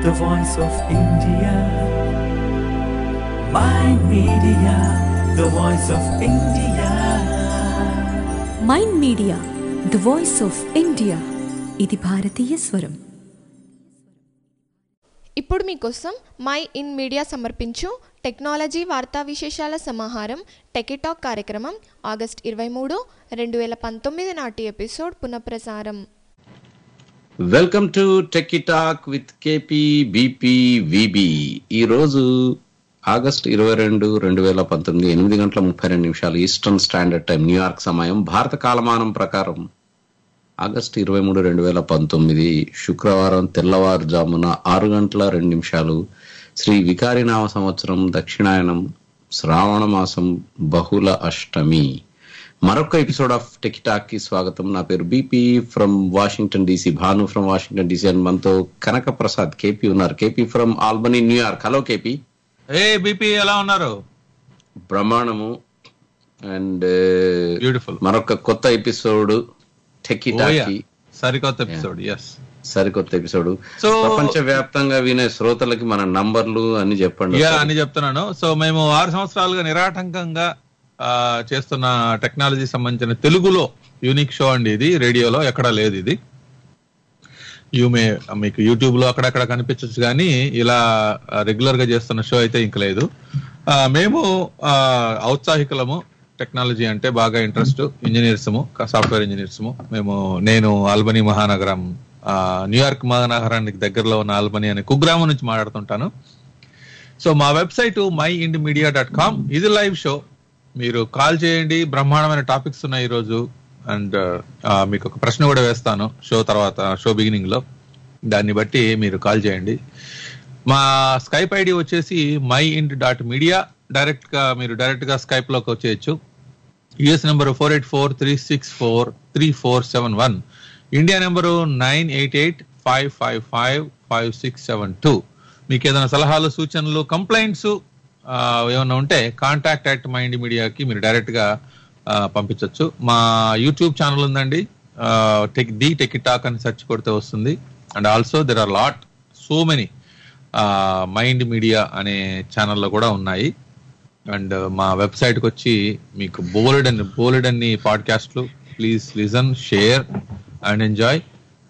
the voice of India. My media, the voice of India. Mind media the voice of India ఇది భారతీయ స్వరం ఇప్పుడు మీకోసం my in media సమర్పించు technology వార్తా విశేషాల సమాహారం టెకిటాక్ కార్యక్రమం ఆగస్ట్ ఇరవై మూడు రెండు వేల పంతొమ్మిది నాటి ఎపిసోడ్ పునఃప్రసారం welcome to techie talk with KP BP VB ఈ రోజు ఆగస్ట్ ఇరవై రెండు రెండు వేల పంతొమ్మిది ఎనిమిది గంటల ముప్పై రెండు నిమిషాలు ఈస్టర్న్ స్టాండర్డ్ టైం న్యూయార్క్ సమయం భారత కాలమానం ప్రకారం ఆగస్ట్ ఇరవై మూడు రెండు వేల పంతొమ్మిది శుక్రవారం తెల్లవారుజామున ఆరు గంటల రెండు నిమిషాలు శ్రీ వికారినామ సంవత్సరం దక్షిణాయనం శ్రావణ మాసం బహుళ అష్టమి మరొక ఎపిసోడ్ ఆఫ్ టెకిటాక్ కి స్వాగతం నా పేరు BP from Washington DC Bhanu from Washington DC and మనతో కనక ప్రసాద్ కేపీ ఉన్నారు KP from Albany New York hello KP ఏ బీపీ ఎలా ఉన్నారు బ్రహ్మాండము అండ్ బ్యూటిఫుల్ మరొక కొత్త ఎపిసోడ్ టెకిటాక్ సరికొత్త ఎపిసోడ్ ఎస్ సరికొత్త ఎపిసోడ్ So- ప్రపంచ వ్యాప్తంగా వినే శ్రోతలకి మన నంబర్లు అని చెప్పండి యా అని చెప్తున్నాను సో మేము ఆరు సంవత్సరాలుగా నిరాటంకంగా ఆ, చేస్తున్న టెక్నాలజీ సంబంధించిన తెలుగులో యూనిక్ షో అండి ఇది రేడియోలో ఎక్కడా లేదు ఇది యూమే మీకు యూట్యూబ్ లో అక్కడక్కడ కనిపించచ్చు కానీ ఇలా రెగ్యులర్ గా చేస్తున్న షో అయితే ఇంక లేదు ఆ, మేము ఆ, ఔత్సాహికులము టెక్నాలజీ అంటే బాగా ఇంట్రెస్ట్ ఇంజనీర్స్ సాఫ్ట్వేర్ ఇంజనీర్స్ మేము నేను ఆల్బనీ మహానగరం ఆ, న్యూయార్క్ మహానగరానికి దగ్గరలో ఉన్న ఆల్బనీ అనే కుగ్రామం నుంచి మాట్లాడుతుంటాను సో మా website my ind media dot com ఇది లైవ్ షో మీరు కాల్ చేయండి బ్రహ్మాండమైన టాపిక్స్ ఉన్నాయి ఈరోజు అండ్ మీకు ఒక ప్రశ్న కూడా వేస్తాను షో తర్వాత షో బిగినింగ్ లో దాన్ని బట్టి మీరు కాల్ చేయండి మా స్కైప్ ఐడి వచ్చేసి my ind dot media direct గా మీరు డైరెక్ట్ గా స్కైప్ లోకి వచ్చేయచ్చు US number four eight four three six four three four seven one India number nine eight eight five five five five six seven two మీకు ఏదైనా సలహాలు సూచనలు complaints ఏమైనా ఉంటే కాంటాక్ట్ అట్ మైండ్ మీడియాకి మీరు డైరెక్ట్ గా ఆ, పంపించొచ్చు మా యూట్యూబ్ ఛానల్ ఉందండి టెక్ ది టెక్ టాక్ అని సెర్చ్ కొడితే వస్తుంది and also there are lot so many mind media అనే ఛానల్లో కూడా ఉన్నాయి అండ్ మా వెబ్సైట్కి వచ్చి మీకు బోలెడ్ అని బోలెడ్ అన్ని పాడ్కాస్ట్లు please listen share and enjoy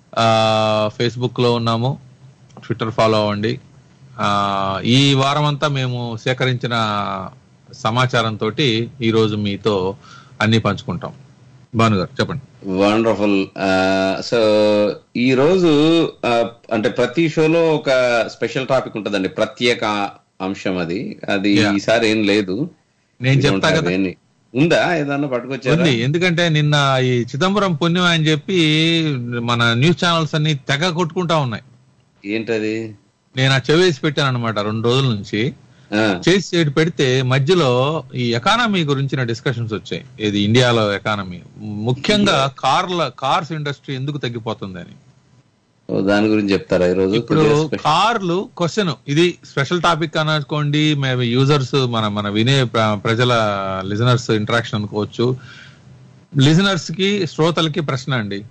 Facebook లో ఉన్నాము ట్విట్టర్ ఫాలో అవ్వండి ఆ, ఈ వారం అంతా మేము సేకరించిన సమాచారంతో ఈ రోజు మీతో అన్ని పంచుకుంటాం భాను గారు చెప్పండి వండర్ఫుల్ సో ఈ రోజు ఆ, అంటే ప్రతి షోలో ఒక స్పెషల్ టాపిక్ ఉంటదండి ప్రత్యేక అంశం అది అది Yeah. ఈసారి ఏం లేదు నేను We don't చెప్తా have కదా any. ఉందా ఏదన్నా పట్టుకొచ్చారా ఉంది ఎందుకంటే నిన్న ఈ చిదంబరం పుణ్యం అని చెప్పి మన న్యూస్ ఛానల్స్ అన్ని తెగ కొట్టుకుంటా ఉన్నాయి ఏంటది నేను ఆ చెవేసి పెట్టాను అనమాట రెండు రోజుల నుంచి ఆ, చేసి చేటి పెడితే మధ్యలో ఈ ఎకానమీ గురించిన డిస్కషన్స్ వచ్చాయి ఇది ఇండియాలో ఎకానమీ ముఖ్యంగా కార్ల కార్స్ ఇండస్ట్రీ ఎందుకు తగ్గిపోతుందని ఓ, దాని గురించి చెప్తారా ఈ రోజు ఇప్పుడు కొద్దిగా special. కార్లు క్వశ్చన్ ఇది స్పెషల్ టాపిక్ అనుకోండి మేము యూజర్స్ మన మన వినే ప్ర- ప్రజల లిజనర్స్ ఇంటరాక్షన్ అనుకోవచ్చు లిజనర్స్ కి శ్రోతలకి ప్రశ్న అండి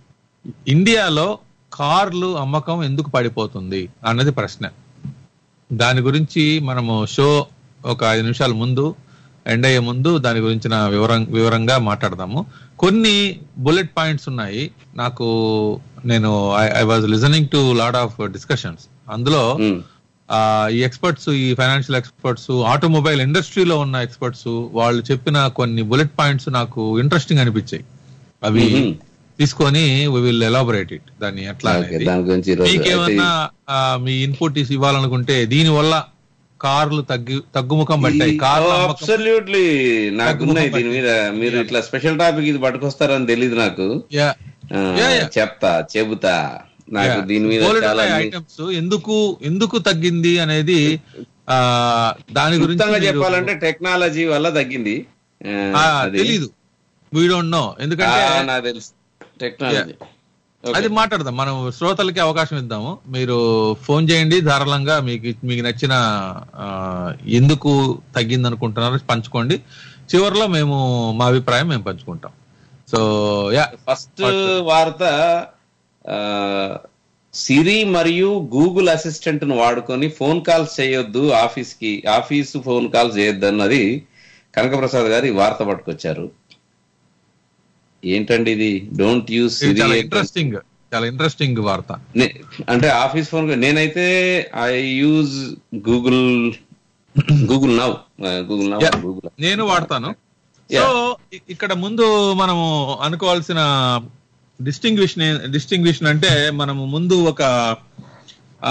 ఇండియాలో కార్లు అమ్మకం ఎందుకు పడిపోతుంది అన్నది ప్రశ్న దాని గురించి మనము షో ఒక ఐదు నిమిషాల ముందు ఎండ్ అయ్యే ముందు దాని గురించిన వివరం వివరంగా మాట్లాడదాము కొన్ని బుల్లెట్ పాయింట్స్ ఉన్నాయి నాకు నేను I was listening to lot of discussions అందులో ఉమ్, ఆ, ఈ ఎక్స్పర్ట్స్ ఈ ఫైనాన్షియల్ ఎక్స్పర్ట్స్ ఆటోమొబైల్ ఇండస్ట్రీలో ఉన్న ఎక్స్పర్ట్స్ వాళ్ళు చెప్పిన కొన్ని బుల్లెట్ పాయింట్స్ నాకు ఇంట్రెస్టింగ్ అనిపించాయి అవి మ్మ్. తీసుకొని వి విల్ ఎలాబొరేట్ ఇట్ దాన్ని ఎట్లా ఓకే, అనేది దాని గురించి ఈ రోజు మీకేమన్నా ఆ, మీ ఇన్పుట్ ఇవ్వాలనుకుంటే దీని వల్ల కార్లు తగ్గి తగ్గుముఖం పట్టాయి కార్ల అమ్మకం- అబ్సల్యూట్లీ నాకున్నాయి తగ్గుముఖం దీని మీద మీరు ఇట్లా స్పెషల్ టాపిక్ ఇది పట్టుకొస్తారని తెలియదు నాకు Yeah. ఆ, Yeah, yeah. చెప్తా చెబుతా నాకు Yeah. దీని మీద Bold చాలా ఉన్నాయి items ఎందుకు ఎందుకు తగ్గింది అనేది ఆ దాని గురించి క్లుప్తంగా మీరు- చెప్పాలంటే టెక్నాలజీ వల్ల తగ్గింది ఆ, ఆ, అది. తెలీదు వీ డోంట్ నో ఎందుకంటే ఆ, నాకు తెలుసు టెక్నాలజీ అది మాట్లాడదాం మనం శ్రోతలకి అవకాశం ఇద్దాము మీరు ఫోన్ చేయండి ధారాళంగా మీకు మీకు నచ్చిన ఆ, ఎందుకు తగ్గింది అనుకుంటున్నారో పంచుకోండి చివరిలో మేము మా అభిప్రాయం మేము పంచుకుంటాం సో యా ఫస్ట్ వార్త ఆ, సిరి మరియు గూగుల్ అసిస్టెంట్ ను వాడుకొని ఫోన్ కాల్స్ చేయొద్దు ఆఫీస్ కి ఆఫీస్ ఫోన్ కాల్స్ చేయొద్దు అన్నది కనకప్రసాద్ గారు ఈ వార్త పట్టుకొచ్చారు ఏంటండి ఇది డోంట్ యూస్ ఇది చాలా సిరి ఇంట్రెస్టింగ్ చాలా ఇంట్రెస్టింగ్ వార్త నే- అంటే ఆఫీస్ ఫోన్ నేనైతే I use Google Google now Google now Yeah. Google నేను వాడతాను సో ఇ- ఇక్కడ ముందు మనము అనుకోవాల్సిన డిస్టింగ్విషన్ డిస్టింగ్విషన్ అంటే మనము ముందు ఒక ఆ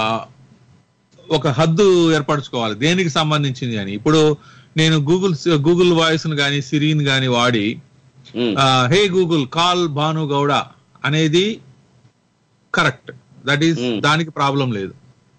ఒక హద్దు ఏర్పరచుకోవాలి దేనికి సంబంధించింది అని ఇప్పుడు నేను గూగుల్ గూగుల్ వాయిస్ ను కానీ సిరీని కానీ వాడి hey Google call Bhanu Gowda అనేది కరెక్ట్ దట్ ఈస్ Hmm. దానికి ప్రాబ్లం లేదు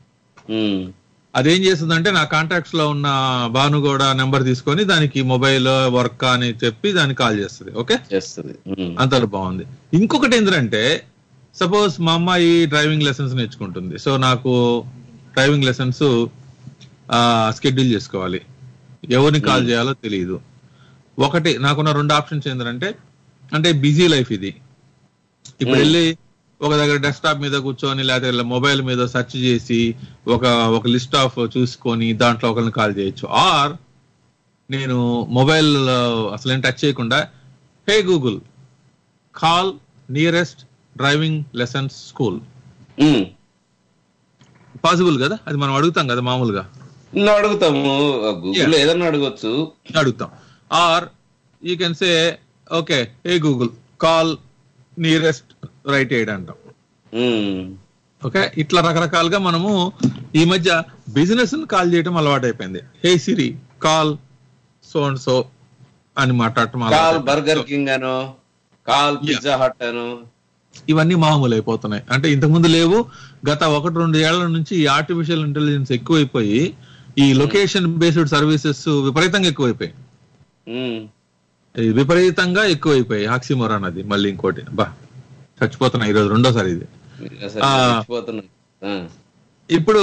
అదేం చేస్తుందంటే నా కాంటాక్ట్స్ లో ఉన్న భానుగౌడ నెంబర్ తీసుకొని దానికి మొబైల్ వర్క్ అని చెప్పి దానికి కాల్ చేస్తుంది ఓకే చేస్తుంది ఉమ్, అంత బాగుంది ఇంకొకటి ఏంటంటే సపోజ్ మా అమ్మాయి డ్రైవింగ్ లెసన్స్ నేర్చుకుంటుంది సో నాకు డ్రైవింగ్ లెసన్స్ స్కెడ్యూల్ చేసుకోవాలి ఎవరిని కాల్ చేయాలో తెలియదు ఒకటి నాకున్న రెండు ఆప్షన్స్ ఏంటంటే అంటే బిజీ లైఫ్ ఇది ఇప్పుడు Hmm. వెళ్ళి ఒక దగ్గర డెస్క్టాప్ మీద కూర్చొని లేకపోతే మొబైల్ మీద సెర్చ్ చేసి ఒక ఒక లిస్ట్ ఆఫ్ చూసుకొని దాంట్లో ఒకరిని కాల్ చేయొచ్చు ఆర్ నేను మొబైల్ అసలు ఏం టచ్ చేయకుండా hey Google call nearest driving lessons school um. Possible కదా అది మనం అడుగుతాం కదా మామూలుగా నువ్వు అడుగుతాము గూగుల్ Yeah. ఏదన్నా అడగొచ్చు అడుగుతాం or you can say okay hey Google call nearest Rite Aid అంటాం ఉమ్, ఓకే ఇట్లా రకరకాలుగా మనము ఈ మధ్య బిజినెస్ కాల్ చేయడం అలవాటు అయిపోయింది hey Siri call so and so అని మాట్లాడటం కాల్ అలవాటైపోయింది. బర్గర్ కింగ్ అను కాల్ పిజ్జా హట్ అను ఇవన్నీ మామూలు అయిపోతున్నాయి అంటే ఇంతకుముందు లేవు గత ఒకటి రెండు ఏళ్ల నుంచి ఈ ఆర్టిఫిషియల్ ఇంటెలిజెన్స్ ఎక్కువైపోయి ఈ లొకేషన్ బేస్డ్ సర్వీసెస్ విపరీతంగా ఎక్కువైపోయాయి ఉమ్, ఇది విపరీతంగా ఎక్కువైపోయాయి ఆక్సిమోరాన్ అది మళ్ళీ ఇంకోటి బా చచ్చిపోతున్నా ఈరోజు రెండోసారి ఇది అసలు ఆ. చచ్చిపోతున్నాయి. ఆ. ఇప్పుడు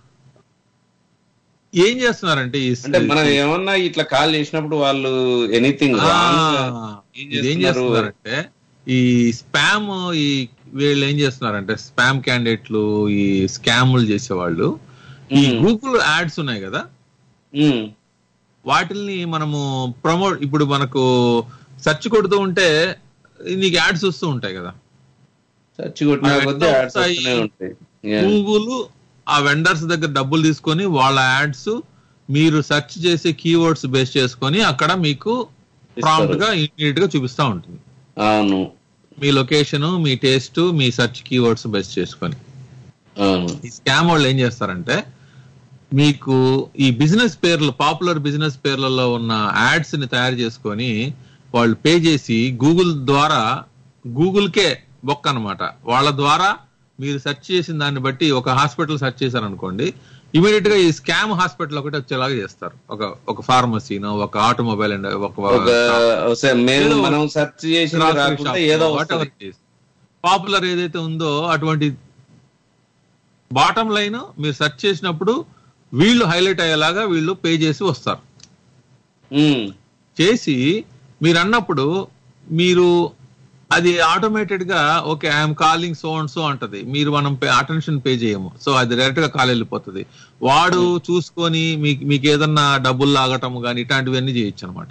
ఏం చేస్తున్నారంటే ఈ అంటే మనం ఏమన్నా ఇట్లా కాల్ చేసినప్పుడు వాళ్ళు ఎనీథింగ్ ఆ, ఏం ఇది ఏం చేస్తున్నారు? చేస్తున్నారంటే ఈ స్పామ్ ఈ వీళ్ళు ఏం చేస్తున్నారంటే స్పామ్ క్యాండిడేట్లు ఈ స్కాములు చేసేవాళ్ళు ఈ మ్మ్. గూగుల్ యాడ్స్ ఉన్నాయి కదా వాటిల్ని మనము ప్రమోట్ ఇప్పుడు మనకు సెర్చ్ కొడుతూ ఉంటే నీకు యాడ్స్ వస్తూ ఉంటాయి కదా చచ్చి కొట్టిన అవి కొద్దీ ఎంత యాడ్స్ వస్తూనే వస్తాయి? ఉంటాయి Yeah. గూగుల్ ఆ వెండర్స్ దగ్గర డబ్బులు తీసుకొని వాళ్ళ యాడ్స్ మీరు సెర్చ్ చేసే కీవర్డ్స్ బేస్ చేసుకొని అక్కడ మీకు ప్రాంప్ట్ గా ఇమీడియట్ గా చూపిస్తా ఉంటుంది అవును మీ లొకేషన్ మీ టేస్ట్ మీ సెర్చ్ కీవర్డ్స్ బేస్ చేసుకొని అవును ఈ స్కామ్ వాళ్ళు ఏం చేస్తారంటే మీకు ఈ బిజినెస్ పేర్లు పాపులర్ బిజినెస్ పేర్లలో ఉన్న యాడ్స్ ని తయారు చేసుకొని వాళ్ళు పే చేసి గూగుల్ ద్వారా గూగుల్ కే బొక్క అనమాట వాళ్ళ ద్వారా మీరు సెర్చ్ చేసిన దాన్ని బట్టి ఒక హాస్పిటల్ సెర్చ్ చేశారనుకోండి ఇమీడియట్ గా ఈ స్కామ్ హాస్పిటల్ ఒకటి వచ్చేలాగా చేస్తారు ఒక ఒక ఫార్మసీనో ఒక ఆటోమొబైల్ అండ్ ఒక ఒక సే- మేము ఏదో మనం సెర్చ్ చేసి రాకుండా ఏదో వస్తుంది. పాపులర్ ఏదైతే ఉందో అటువంటి బాటం లైన్ మీరు సెర్చ్ చేసినప్పుడు వీళ్ళు హైలైట్ అయ్యేలాగా వీళ్ళు పే చేసి వస్తారు ఉమ్, చేసి మీరు అన్నప్పుడు మీరు అది ఆటోమేటెడ్ గా okay I'm calling so and so అంటది మీరు మనం అటెన్షన్ పే చేయము సో అది డైరెక్ట్ గా కాల్ వెళ్ళిపోతుంది వాడు చూసుకొని మీకు మీకు ఏదన్నా డబ్బులు లాగటం కానీ ఇట్లాంటివన్నీ చేయొచ్చు అనమాట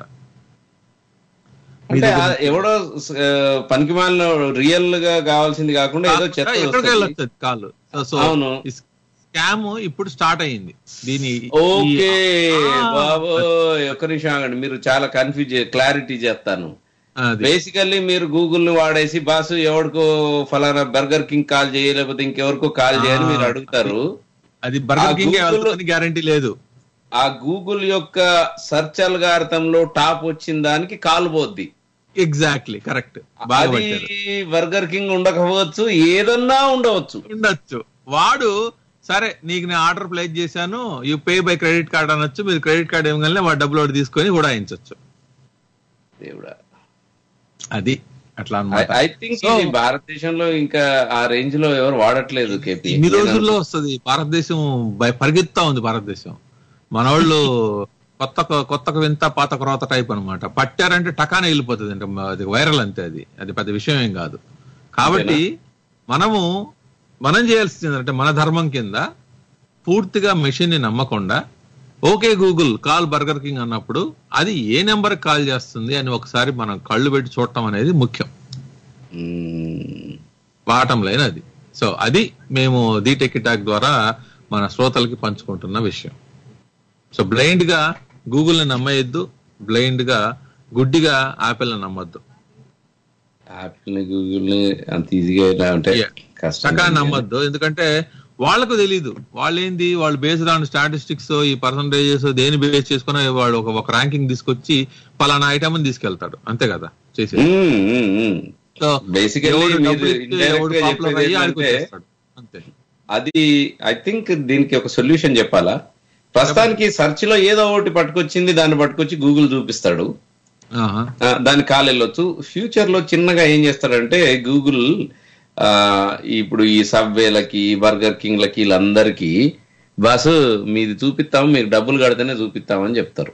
అంటే ఆ ఎవడో పనికి మాలిన రియల్ గా కావాల్సింది కాకుండా ఏదో చెత్త ఎక్కడికి వస్తుంది. వెళ్ళొచ్చు కాల్ సో అవును. స్కామ్ ఇప్పుడు స్టార్ట్ అయింది దీని ఓకే ఆ, బాబు ఒక్క నిమిషం ఆగండి మీరు చాలా కన్ఫ్యూజ్ క్లారిటీ చేస్తాను అది బేసికల్లీ మీరు గూగుల్ ని వాడేసి బాసు ఎవరికో ఫలానా బర్గర్ కింగ్ కాల్ చేయ లేకపోతే ఇంకెవరికో కాల్ చేయని ఆ, మీరు అడుగుతారు అది బర్గర్ ఆ కింగ్ Google- వెళ్తుందని గ్యారంటీ లేదు ఆ గూగుల్ యొక్క సెర్చ్ అల్గారితంలో టాప్ వచ్చిన దానికి కాల్ పోద్ది ఎగ్జాక్ట్లీ కరెక్ట్ బాగా అది పట్టారు బర్గర్ కింగ్ ఉండకపోవచ్చు ఏదన్నా ఉండవచ్చు ఉండొచ్చు వాడు సరే నీకు నేను ఆర్డర్ ప్లేస్ చేశాను you pay by credit card అనొచ్చు మీరు క్రెడిట్ కార్డ్ ఇవ్వగానే వాడు డబ్బులు ఒకటి తీసుకొని ఉడాయించవచ్చు దేవుడా అది అట్లా అన్నమాట ఐ థింక్ So- ఇది భారతదేశంలో ఇంకా ఆ రేంజ్ లో ఎవరు వాడట్లేదు కేపీ ఇన్ని రోజుల్లో వస్తుంది భారతదేశం బయ- పరిగెత్తా ఉంది భారతదేశం మనోళ్ళు కొత్త కొత్త వింత పాత క్రోత టైప్ అన్నమాట పట్టారంటే టకానే వెళ్ళిపోతుంది అంటే అది వైరల్ అంతే అది అది పెద్ద విషయం ఏం కాదు కాబట్టి మనము మనం చేయాల్సింది అంటే మన ధర్మం కింద పూర్తిగా మెషిన్ ని నమ్మకుండా okay Google call Burger King అన్నప్పుడు అది ఏ నెంబర్ కాల్ చేస్తుంది అని ఒకసారి మనం కళ్ళు పెట్టి చూడటం అనేది ముఖ్యం మ్మ్. బాటం లైన్ అది సో అది మేము ది టెక్ టాక్ ద్వారా మన శ్రోతలకి పంచుకుంటున్న విషయం సో బ్లైండ్ గా గూగుల్ ని నమ్మేయద్దు బ్లైండ్ గా గుడ్డిగా యాపిల్ ని నమ్మద్దు యాపిల్ ని గూగుల్ ని అంత ఈజీగా ఇలా అంటే Yeah. కష్టం చక్కగా నమ్మద్దు ఎందుకంటే వాళ్ళకు తెలీదు వాళ్ళు ఏంది వాళ్ళు బేస్డ్ ఆన్ స్టాటిస్టిక్స్ ఈ పర్సంటేజెస్ దేని బేస్ చేసుకుని వాడు ఒక ఒక ర్యాంకింగ్ తీసుకొచ్చి పలానా ఐటమ్ తీసుకెళ్తాడు అంతే కదా చేసేది మ్మ్, మ్మ్, మ్మ్. సో Basically ఎవడు మీరు డబ్బులు ఇస్తే indirect ఎవడు గా popular చెప్పేది అయ్యి ఆడికి ఏంటంటే- వచ్చేస్తాడు. అంతే అది ఐ థింక్ దీనికి ఒక సొల్యూషన్ చెప్పాలా ప్రస్తుతానికి సెర్చ్ లో ఏదో ఒకటి పట్టుకొచ్చింది దాన్ని పట్టుకొచ్చి గూగుల్ చూపిస్తాడు ఆహా. ఆ, దాని కాల్ వెళ్ళొచ్చు ఫ్యూచర్ లో చిన్నగా ఏం చేస్తాడంటే గూగుల్ ఆ, ఇప్పుడు ఈ సబ్వేలకి బర్గర్ కింగ్ లకి వీళ్ళందరికీ బస్ మీది చూపిస్తాం మీకు డబ్బులు కడితేనే చూపిస్తామని చెప్తారు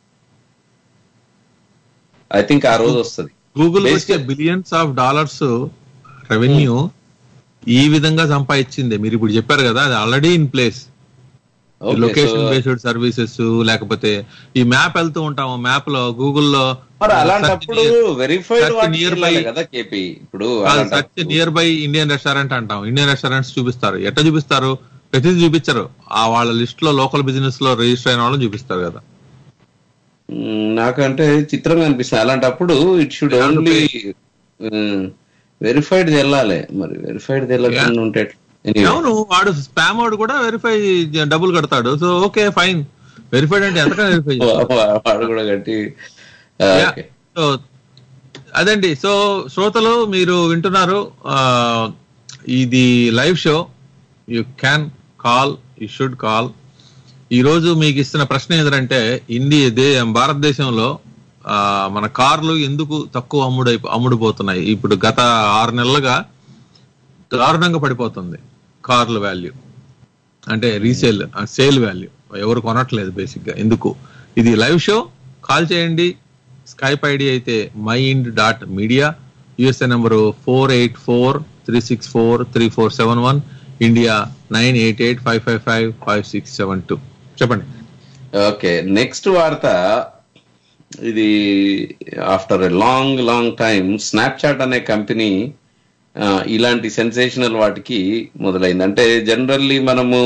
ఐ థింక్ ఆ రోజు వస్తుంది గూగుల్ వచ్చే Basically- billions of dollars revenue ఈ విధంగా సంపాదించింది మీరు ఇప్పుడు చెప్పారు కదా అది already in place Okay, location so- based services లేకపోతే ఈ మ్యాప్ వెళ్తూ ఉంటాము మ్యాప్ లో గూగుల్లో మరి అలాంటప్పుడు వెరిఫైడ్ search near by- కదా కేపీ ఇప్పుడు సర్చ్ అలాంటప్పుడు- నియర్ బై ఇండియన్ రెస్టారెంట్ అంటాం ఇండియన్ రెస్టారెంట్స్ చూపిస్తారు ఎట్లా చూపిస్తారు ప్రతిదీ చూపించరు ఆ వాళ్ళ లిస్ట్ లో లోకల్ బిజినెస్ లో రిజిస్టర్ అయిన వాళ్ళని చూపిస్తారు కదా మ్మ్, నాకంటే చిత్రంగా అనిపిస్తుంది అలాంటప్పుడు ఇట్ షుడ్ ఓన్లీ వెరిఫైడ్ వెళ్ళాలి మరి వెరిఫైడ్ వెళ్ళకుండా ఉంటే ఎట్లా? Anyway. అవును వాడు స్పామ్ వాడు కూడా వెరిఫై డబ్బులు కడతాడు సో ఓకే ఫైన్ వెరిఫైడ్ అంటే ఎంతకన్నా వెరిఫై వా- వా- వాడు కూడా కట్టి ఆ, okay. సో అదండి సో శ్రోతలు మీరు వింటున్నారు ఆ, ఇది live show you can call you should call ఈ రోజు మీకు ఇస్తున్న ప్రశ్న ఏంటంటే ఇండియా దే భారతదేశంలో ఆ, మన కార్లు ఎందుకు తక్కువ అమ్ముడై అమ్ముడుపోతున్నాయి ఇప్పుడు గత ఆరు నెలలుగా దారుణంగా పడిపోతుంది కార్ల వాల్యూ అంటే రీసేల్ సేల్ వాల్యూ ఎవరు కొనట్లేదు బేసిక్ గా ఎందుకు ఇది లైవ్ షో కాల్ చేయండి స్కైప్ ఐడి అయితే my ind dot media USA number four eight four three six four three four seven one India nine eight eight five five five five six seven two చెప్పండి okay next వార్త ఇది after a long long time Snapchat అనే company ఆ, ఇలాంటి sensational వాటికి మొదలైంది అంటే generally మనము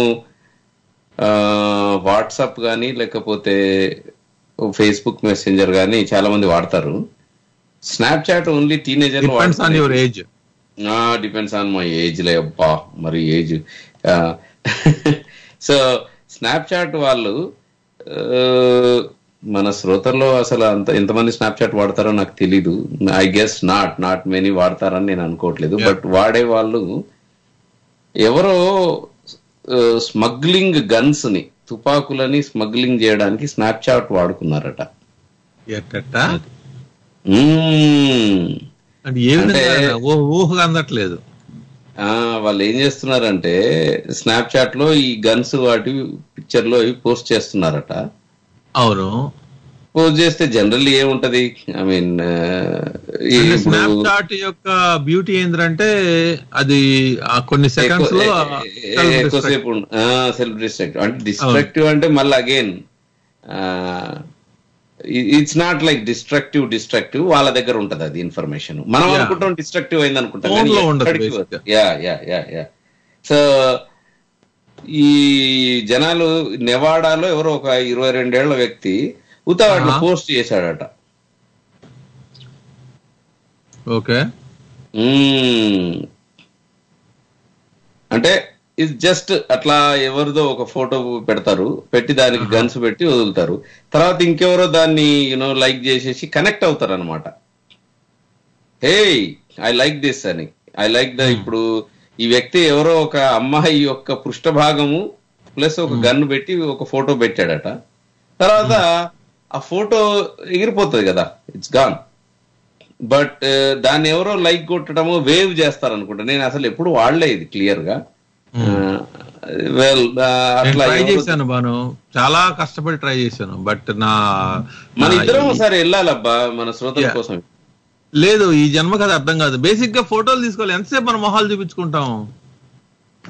వాట్సాప్ కానీ లేకపోతే ఫేస్బుక్ మెసెంజర్ కానీ చాలా మంది వాడతారు స్నాప్చాట్ ఓన్లీ టీనేజర్లు depends on your age depends on my age లే అబ్బా మరి ఏజ్ సో స్నాప్చాట్ వాళ్ళు ఆ, మన శ్రోతల్లో అసలు అంత ఎంతమంది స్నాప్చాట్ వాడతారో నాకు తెలీదు I guess not not many వాడతారని నేను అనుకోవట్లేదు Yeah. బట్ వాడే వాళ్ళు ఎవరో స్మగ్లింగ్ గన్స్ ని తుపాకులని స్మగ్లింగ్ చేయడానికి స్నాప్చాట్ వాడుకున్నారట ఎట్టట్టా మ్మ్. అంటే ఏ విధంగా అంటే- ఊహ- ఊహగా అందట్లేదు ఆ వాళ్ళు ఏం చేస్తున్నారంటే స్నాప్చాట్ లో ఈ గన్స్ వాటి పిక్చర్ లో ఇవి పోస్ట్ చేస్తున్నారట అవును పోస్ట్ చేస్తే జనరల్లీ ఏముంటది ఐ మీన్ ఇప్పుడు స్నాప్ చాట్ యొక్క బ్యూటీ ఏంటంటే అది ఆ కొన్ని సెకండ్స్ లో ఎక్కువ- ఏ- ఏ- ఎక్కువసేపు సెల్ఫ్ డిస్ట్రక్టివ్ అంటే డిస్ట్రక్టివ్ అంటే మళ్ళీ again it's not like destructive destructive వాళ్ళ దగ్గర ఉంటది అది ఇన్ఫర్మేషన్ మనం Yeah. అనుకుంటాం డిస్ట్రక్టివ్ అయింది అనుకుంటాం Phone కానీ లో ఉండదు ఎక్కడికి basic గా. వద్దు. Yeah yeah yeah yeah so ఈ జనాలు నెవాడాలో ఎవరో ఒక ఇరవై రెండేళ్ల వ్యక్తి ఉతావాటిని ఆహా. పోస్ట్ చేశాడట ఓకే మ్మ్. అంటే ఇది జస్ట్ అట్లా ఎవరిదో ఒక ఫోటో పెడతారు పెట్టి దానికి గన్స్ పెట్టి వదులుతారు తర్వాత ఇంకెవరో దాన్ని యూనో లైక్ చేసేసి కనెక్ట్ అవుతారు అనమాట హే ఐ లైక్ దిస్ అని ఐ లైక్ ద ఇప్పుడు ఈ వ్యక్తి ఎవరో ఒక అమ్మాయి యొక్క పృష్ఠభాగము ప్లస్ ఒక గన్ పెట్టి ఒక ఫోటో పెట్టాడట తర్వాత ఆ ఫోటో ఎగిరిపోతుంది కదా ఇట్స్ గాన్ బట్ దాన్ని ఎవరో లైక్ కొట్టడము వేవ్ చేస్తారు అనుకుంటా నేను అసలు ఎప్పుడు వాడలే ఇది క్లియర్ గా వెల్ అట్లా ట్రై ఎవరో- చేశాను బాను చాలా కష్టపడి ట్రై చేశాను బట్ నా మన నా ఇద్దరం ఈ- ఒకసారి వెళ్ళాలబ్బా మన శ్రోతల Yeah. కోసం లేదు ఈ జన్మకి అది అర్థం కాదు బేసిక్ గా ఫోటోలు తీసుకోవాలి ఎంతసేపు మన మొహాలు చూపించుకుంటాం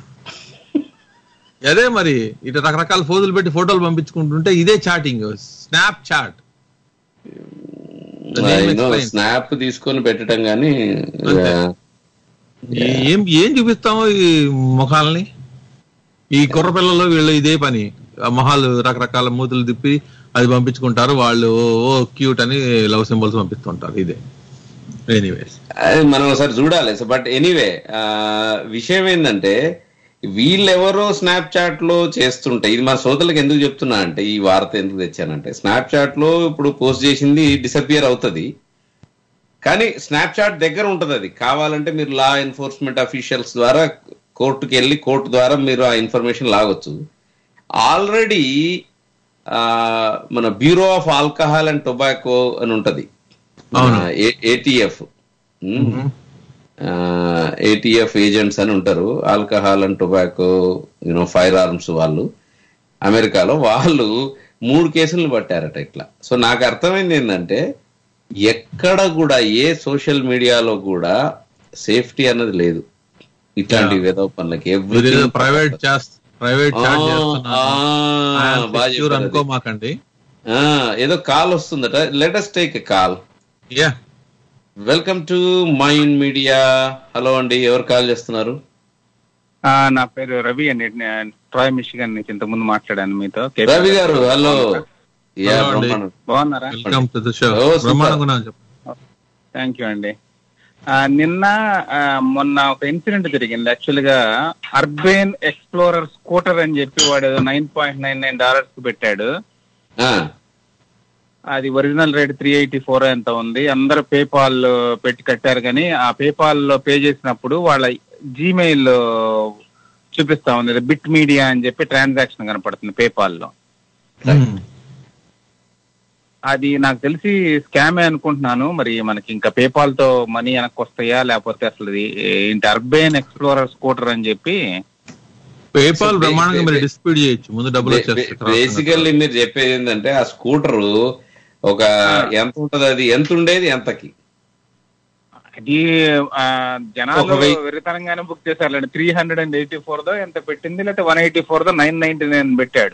అదే మరి ఇటు రకరకాల ఫోజులు పెట్టి ఫోటోలు పంపించుకుంటుంటే ఇదే చాటింగ్ స్నాప్ చాట్ స్నాప్ తీసుకొని పెట్టడం కానీ అంతే. ఏం ఏం చూపిస్తామో ఈ ముఖాలని ఈ కుర్ర పిల్లలు వీళ్ళు ఇదే పని ఆ మొహాలు రకరకాల మూతులు తిప్పి అది పంపించుకుంటారు వాళ్ళు ఓ క్యూట్ అని లవ్ సింబల్స్ పంపిస్తుంటారు ఇదే ఎనీవేస్ అది మనం ఒకసారి చూడాలి బట్ ఎనీవే విషయం ఏంటంటే వీళ్ళెవరో స్నాప్ చాట్ లో చేస్తుంటే ఇది మన శ్రోతలకు ఎందుకు చెప్తున్నా అంటే ఈ వార్త ఎందుకు తెచ్చానంటే స్నాప్ చాట్ లో ఇప్పుడు పోస్ట్ చేసింది డిసపియర్ అవుతుంది కానీ స్నాప్ చాట్ దగ్గర ఉంటది అది కావాలంటే మీరు లా ఎన్ఫోర్స్మెంట్ అఫీషియల్స్ ద్వారా కోర్టుకి వెళ్ళి కోర్టు ద్వారా మీరు ఆ ఇన్ఫర్మేషన్ లాగొచ్చు ఆల్రెడీ మన bureau of alcohol and tobacco అని ఉంటది అవును. ఏటీఎఫ్ ఏటీఎఫ్ ఏజెంట్స్ అని ఉంటారు alcohol and tobacco you know firearms వాళ్ళు అమెరికాలో వాళ్ళు మూడు కేసులు పట్టారట ఇట్లా సో నాకు అర్థమైంది ఏంటంటే ఎక్కడ కూడా ఏ సోషల్ మీడియాలో కూడా సేఫ్టీ అన్నది లేదు ఇట్లాంటి వేదో పనులకి everything- ప్రైవేట్ ప్రైవేట్ ఆ, చాట్ ఆ, బాగా చెప్పారు అది. అనుకోమాకండి ఆ, ఏదో కాల్ వస్తుందట latest take call yeah welcome to Mind Media hello అండి ఎవరు కాల్ చేస్తున్నారు ఆ, నా పేరు రవి అండి నేను ట్రాయ్ మిషిగన్ నుంచి ఇంతకుముందు మాట్లాడాను మీతో కేపీ రవి గారు హలో యా Hello అండి. బ్రహ్మాండం. బాగున్నారా welcome to the show Oh, super. బ్రహ్మాండంగా ఉన్నాను చెప్పు థ్యాంక్ యూ అండి ఆ, నిన్న ఆ, మొన్న ఒక ఇన్సిడెంట్ జరిగింది యాక్చువల్ గా అర్బేన్ ఎక్స్ప్లోరర్ స్కూటర్ అని చెప్పి వాడు nine point nine nine dollars పెట్టాడు ఆ, అది original rate three eighty four ఎంత ఉంది అందరూ పేపాల్ పెట్టి కట్టారు కానీ ఆ పేపాల్ లో పే చేసినప్పుడు వాళ్ళ జీమెయిల్ చూపిస్తా ఉంది బిట్ మీడియా అని చెప్పి ట్రాన్సాక్షన్ కనపడుతుంది పేపాల్ లో Hmm. అది నాకు తెలిసి స్కామే అనుకుంటున్నాను మరి మనకి ఇంకా పేపాల్ తో మనీ వెనక్కి వస్తాయా లేకపోతే అసలు ఇది ఏంటి అర్బేన్ ఎక్స్ప్లోరర్ స్కూటర్ అని చెప్పి పేపాల్ So, బ్రహ్మాండంగా మీరు బే- డిస్ప్యూట్ చేయొచ్చు ముందు డబ్బులు బే- వచ్చేస్తాయి బే- తర్వాత బేసికల్లీ మీరు చెప్పేది ఏంటంటే ఆ స్కూటర్ ఒక ఎంత ఉంటది అది ఎంత ఉండేది ఎంతకి అది ఆ, జనాలు ఒక వెయ్యి- వెరితనంగానే బుక్ చేశారు three hundred and eighty four though ఎంత పెట్టింది లేకపోతే one eighty four though nine ninety nine పెట్టాడు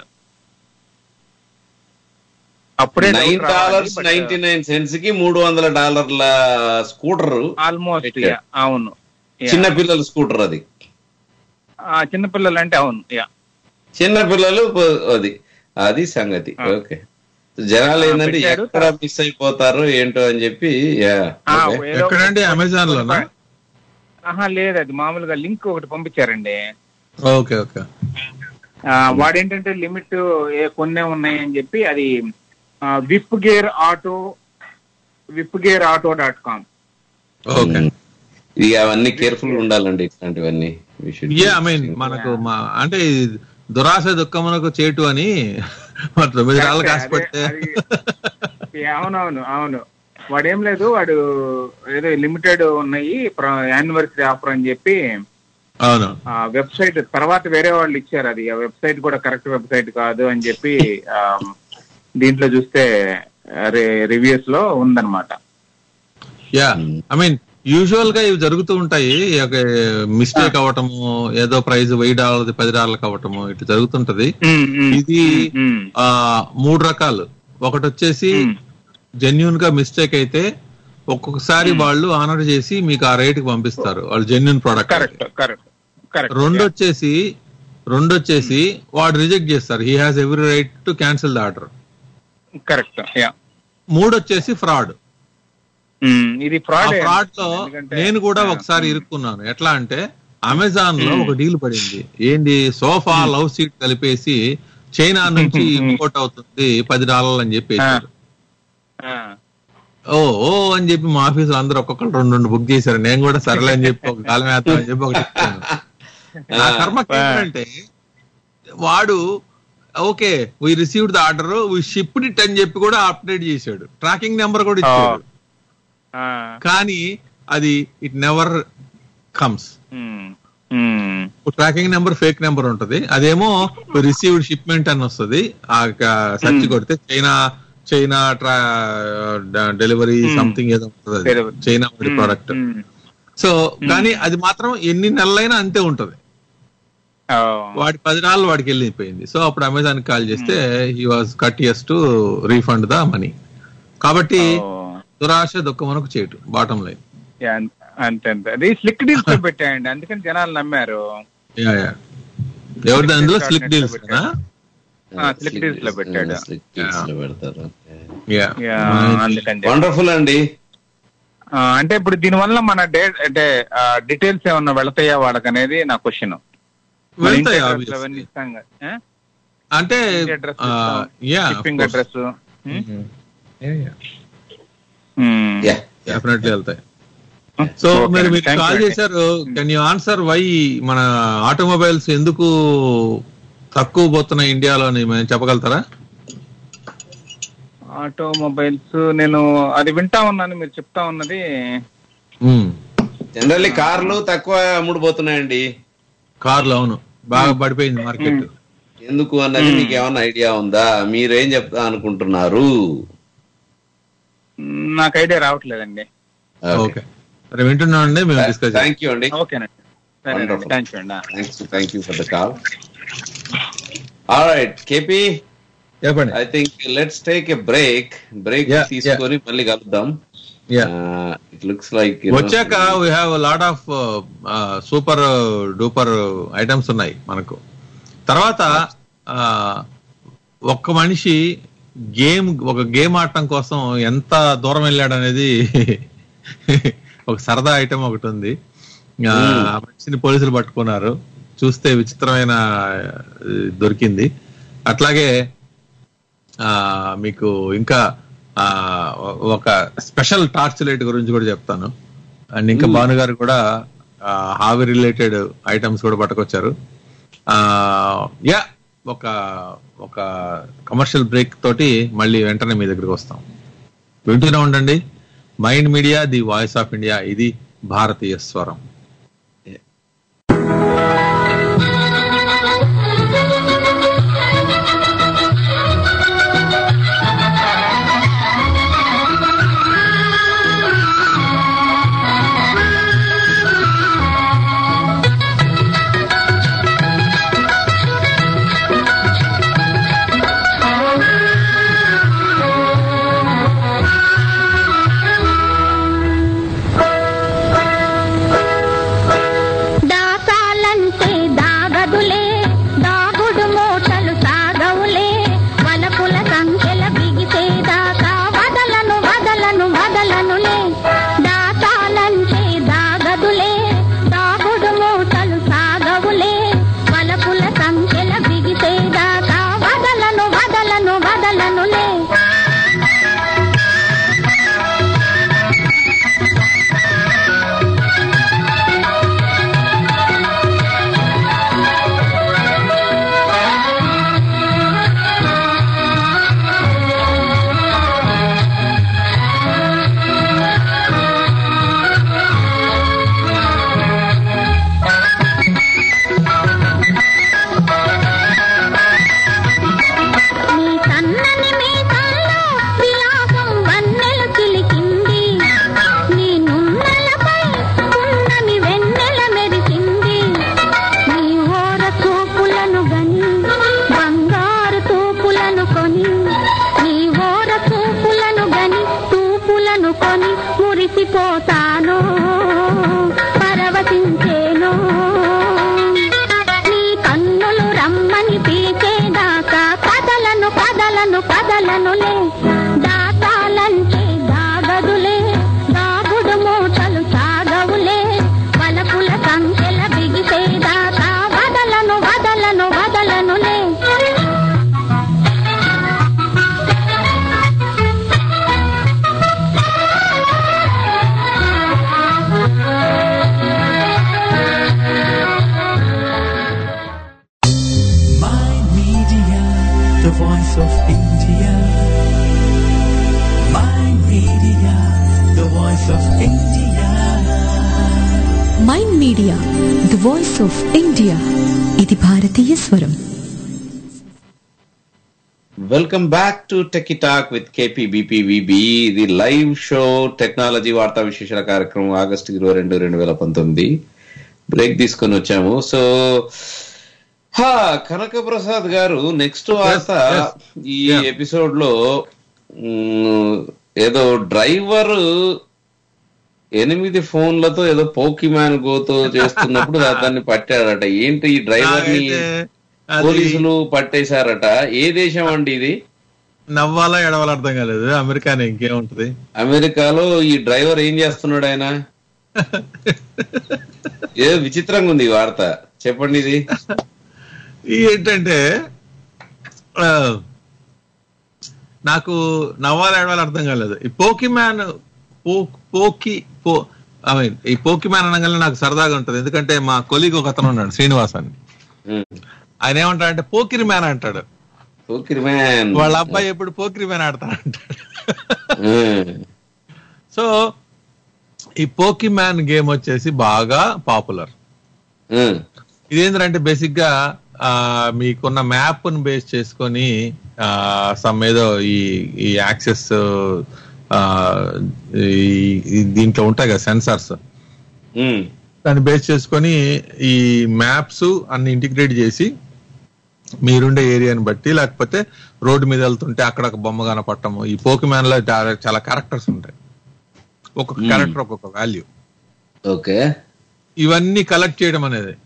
అప్పుడే nine dollars ninety nine cents కి మూడు వందల డాలర్ల స్కూటర్ ఆల్మోస్ట్ పెట్టాడు. అవును Yeah. చిన్న పిల్లల స్కూటర్ అది ఆ, చిన్నపిల్లలు అంటే అవును యా చిన్న పిల్లలు ప- అది అది సంగతి ఆ. ఓకే జనాలు ఆ, ఏంటంటే పెట్టాడు. ఎక్కడ మిస్ అయిపోతారో ఏంటో అని చెప్పి యా ఆ, ఓకే. ఏదో ఎక్కడండి? అమెజాన్ లోనా? ఆహా లేదు అది మామూలుగా లింక్ ఒకటి పంపించారండి ఓకే ఓకే ఆ, వాడేంటంటే లిమిట్ ఏ కొన్నే ఉన్నాయని చెప్పి అది whip gear auto whip gear auto dot com okay um. ఇక అవన్నీ కేర్ఫుల్ ఉండాలండి ఇట్లాంటివన్నీ We should yeah be- I mean మనకు మా అంటే ఈ దురాశ దుఃఖమునకు చేటు అని మరి తొమ్మిది రాళ్ళు కాసి పెడితే అవునవును అవును వాడేం లేదు వాడు ఏదో లిమిటెడ్ ఉన్నాయి యానివర్సరీ ఆఫర్ అని చెప్పి అవును ఆ వెబ్సైట్ తర్వాత వేరే వాళ్ళు ఇచ్చారు అది ఆ వెబ్సైట్ కూడా కరెక్ట్ వెబ్సైట్ కాదు అని చెప్పి ఆ, దీంట్లో చూస్తే రివ్యూస్ లో ఉందన్నమాట yeah Hmm. I mean usual గా ఇవి జరుగుతూ ఉంటాయి మిస్టేక్ అవ్వటము ఏదో ప్రైజ్ వెయ్యి డాలర్ది పది డాలర్లకు అవ్వటము ఇట్లా జరుగుతుంటది ఇది ఆ మూడు రకాలు ఒకటి వచ్చేసి జెన్యున్ గా మిస్టేక్ అయితే ఒక్కొక్కసారి వాళ్ళు ఆనర్ చేసి మీకు ఆ రేట్ కి పంపిస్తారు వాళ్ళు genuine product correct correct correct రెండు వచ్చేసి రెండు వచ్చేసి వాడు రిజెక్ట్ చేస్తారు he has every right to cancel the order correct yeah మూడు వచ్చేసి ఫ్రాడ్ ఇది ఆ ఫ్రాడ్ ఫ్రాడ్ లో నేను కూడా ఒకసారి ఇరుక్కున్నాను ఎట్లా అంటే అమెజాన్ లో ఒక డీల్ పడింది ఏంటి సోఫా లవ్ సీట్ కలిపేసి చైనా నుంచి ఇంపోర్ట్ అవుతుంది పది డాలర్లు అని చెప్పేసి ఓ ఓ అని చెప్పి మా ఆఫీసులో అందరూ ఒక్కొక్కరు రెండు రెండు బుక్ చేశారు నేను కూడా సరేలే అని చెప్పి ఒక కాలం వేస్తాం అని చెప్పి ఒకటి ఇచ్చాను నా కర్మ ఏంటంటే వాడు okay we received the order we shipped it అని చెప్పి కూడా అప్డేట్ చేశాడు ట్రాకింగ్ నెంబర్ కూడా ఇచ్చాడు కానీ అది it never comes tracking number fake number ఉంటది అదేమో రిసీవ్డ్ షిప్మెంట్ అని వస్తుంది ఆ సర్చ్ కొడితే చైనా చైనా ట్రా డెలివరీ సంథింగ్ ఏదో ఉంటుంది అది. Delivery. చైనా ప్రోడక్ట్ సో కానీ అది మాత్రం ఎన్ని నెలలైనా అంతే ఉంటది ఓ, వాడి పది నాలుగు వాడికి వెళ్ళిపోయింది సో అప్పుడు అమెజాన్ కాల్ చేస్తే he was cut years to refund the money కాబట్టి ఓ. దురాశ దుఃఖమునకు చేయటు బాటం లైన్ యా, అంతే అంతే అది స్లిక్ డీల్స్ లో పెట్టాయండి అందుకని జనాలు నమ్మారు యా యా ఎవరిది అందులో Slick స్లిక్ deals డీల్స్ పెట్టాడు. ఆ, slick deals లో పెట్టాడు. స్లిక్ డీల్స్ లో పెడతారు యా యా, అందుకని చెప్పి. వండర్ఫుల్ అండి ఆ, అంటే ఇప్పుడు దీని వల్ల మన డే అంటే డీటెయిల్స్ ఏమన్నా వెళతాయా వాళ్ళకి అనేది నా క్వశ్చన్ వెళ్తాయి obviously. అవన్నీ ఇస్తాం కదా ఆ? అంటే ఇంటి address ఇస్తాం. Yeah shipping address yeah definitely వెళ్తాయి సో మరి మీరు కాల్ చేశారు కెన్ యూ ఆన్సర్ వై మన ఆటోమొబైల్స్ ఎందుకు తక్కువ పోతున్నాయి ఇండియాలో అని మేము చెప్పగలుగుతారా ఆటోమొబైల్స్ నేను అది వింటా ఉన్నాను మీరు చెప్తా ఉన్నది జనరల్లీ కార్లు తక్కువ అమ్ముడుపోతున్నాయండి కార్లు అవును బాగా పడిపోయింది మార్కెట్ ఎందుకు అన్నది మీకు ఏమైనా ఐడియా ఉందా మీరేం చెప్తా అనుకుంటున్నారు మ్, నాకు ఐడియా రావట్లేదండి ఓకే సరే వింటున్నామండి మేము డిస్కస్ థ్యాంక్ యూ అండి ఓకేనండి సరే Wonderful. థ్యాంక్ యూ అండి thanks thank you for the call all right KP చెప్పండి I think let's take a break break Yeah, తీసుకొని మళ్ళీ కలుద్దాం యా ఇట్ లుక్స్ లైక్ వచ్చాక we have lot of super duper items ఉన్నాయి మనకు తర్వాత ఆ, ఒక్క మనిషి గేమ్ ఒక గేమ్ ఆడటం కోసం ఎంత దూరం వెళ్ళాడు అనేది ఒక సరదా ఐటమ్ ఒకటి ఉంది ఆ, ఆ మనిషిని పోలీసులు పట్టుకున్నారు చూస్తే విచిత్రమైన ఆ, దొరికింది అట్లాగే ఆ మీకు ఇంకా ఆ ఒక స్పెషల్ టార్చ్ లైట్ గురించి కూడా చెప్తాను అండ్ ఇంకా భాను గారు కూడా హావి రిలేటెడ్ ఐటమ్స్ కూడా పట్టుకొచ్చారు ఆ యా ఒక ఒక కమర్షియల్ బ్రేక్ తోటి మళ్ళీ వెంటనే మీ దగ్గరికి వస్తాం వింటూనే ఉండండి Mind Media the voice of India ఇది భారతీయ స్వరం దాసాలంటే దాగదులే దాగుడు మూటలు సాగవులే వలపుల సంఖ్యల బిగిసేదాకా వదలను వదలను వదలనులే దాసాలంటే దాగదులే దాగుడు మూటలు సాగవులే వలపుల సంఖ్యల బిగిసేదాకా వదలను వదలను వదలనులే నీ సన్నని మీసాల్లో విలాసం వన్నెలు చిలికింది నీ నున్నలపై పున్నమి వెన్నెల మెరిసింది నీ ఓర చూపులను గని బంగారు తూపులను కొని నీ ఓర చూపులను గని తూపులను కొని మురిసిపోతాను పరవశించేను నీ కన్నులు రమ్మని పిలిచేదాకా కదలను కదలను కదలనులే దాతాలంటే దాగదులే దాగుడు మూటలు సాగవులే వలపుల సంఖ్యల బిగిసేదాకా వదలను వదలను వదలనులే Mind Media, the voice of India. Mind Media, the voice of India. Mind Media the voice of India ఇది భారతీయ స్వరం welcome back to techie talk with KP BPVB ఇది లైవ్ షో టెక్నాలజీ వార్తా విశేషాల కార్యక్రమం ఆగస్టు ఇరవై రెండు రెండు వేల పంతొమ్మిది బ్రేక్ తీసుకొని వచ్చాము సో హా కనక ప్రసాద్ గారు నెక్స్ట్ వార్త yes. ఈ Yeah. ఎపిసోడ్ లో మ్, ఏదో డ్రైవర్ ఎనిమిది ఫోన్లతో ఏదో పోకి మ్యాన్ గోతో చేస్తున్నప్పుడు దా- దాన్ని పట్టాడట ఏంటి ఈ డ్రైవర్ ని నాకైతే అది పోలీసులు పట్టేశారట ఏ దేశం అండి ఇది నవ్వాలా ఎడవాలా అర్థం కాలేదు అమెరికానే ఇంకేముంటది అమెరికాలో ఈ డ్రైవర్ ఏం చేస్తున్నాడు ఆయన ఏదో విచిత్రంగా ఉంది ఈ వార్త చెప్పండి ఇది ఈ ఏంటంటే ఆ, నాకు నవ్వాలి ఏడవాలి అర్థం కాలేదు ఈ పోకి మ్యాన్ పోకి పో ఐ మీన్ ఈ పోకి మ్యాన్ అనగానే నాకు సరదాగా ఉంటది ఎందుకంటే మా కొలీగ్ ఒక అతను ఉన్నాడు శ్రీనివాస్ అని మ్, ఆయన ఏమంటాడంటే పోకిరి మ్యాన్ అంటాడు పోకిరి మ్యాన్ వాళ్ళ అబ్బాయి ఎప్పుడు పోకిరి మ్యాన్ ఆడతా అంటాడు మ్, సో ఈ పోకి మ్యాన్ గేమ్ వచ్చేసి బాగా పాపులర్ మ్, ఇదేంటంటే బేసిక్ గా ఆ, మీకున్న మ్యాప్ ని బేస్ చేసుకొని సమ్ ఏదో ఈ ఈ యాక్సెస్ దీంట్లో ఉంటాయి కదా సెన్సార్స్ మ్, దాన్ని బేస్ చేసుకొని ఈ మ్యాప్స్ అన్ని ఇంటిగ్రేట్ చేసి మీరుండే ఏరియాని బట్టి లేకపోతే రోడ్డు మీద వెళ్తుంటే అక్కడ ఒక బొమ్మ కనపడటము ఈ పోకి మ్యాన్ లో డా- చాలా క్యారెక్టర్స్ ఉంటాయి ఒక్కొక్క Hmm. క్యారెక్టర్ ఒక్కొక్క వాల్యూ ఓకే ఇవన్నీ కలెక్ట్ చేయడం అనేది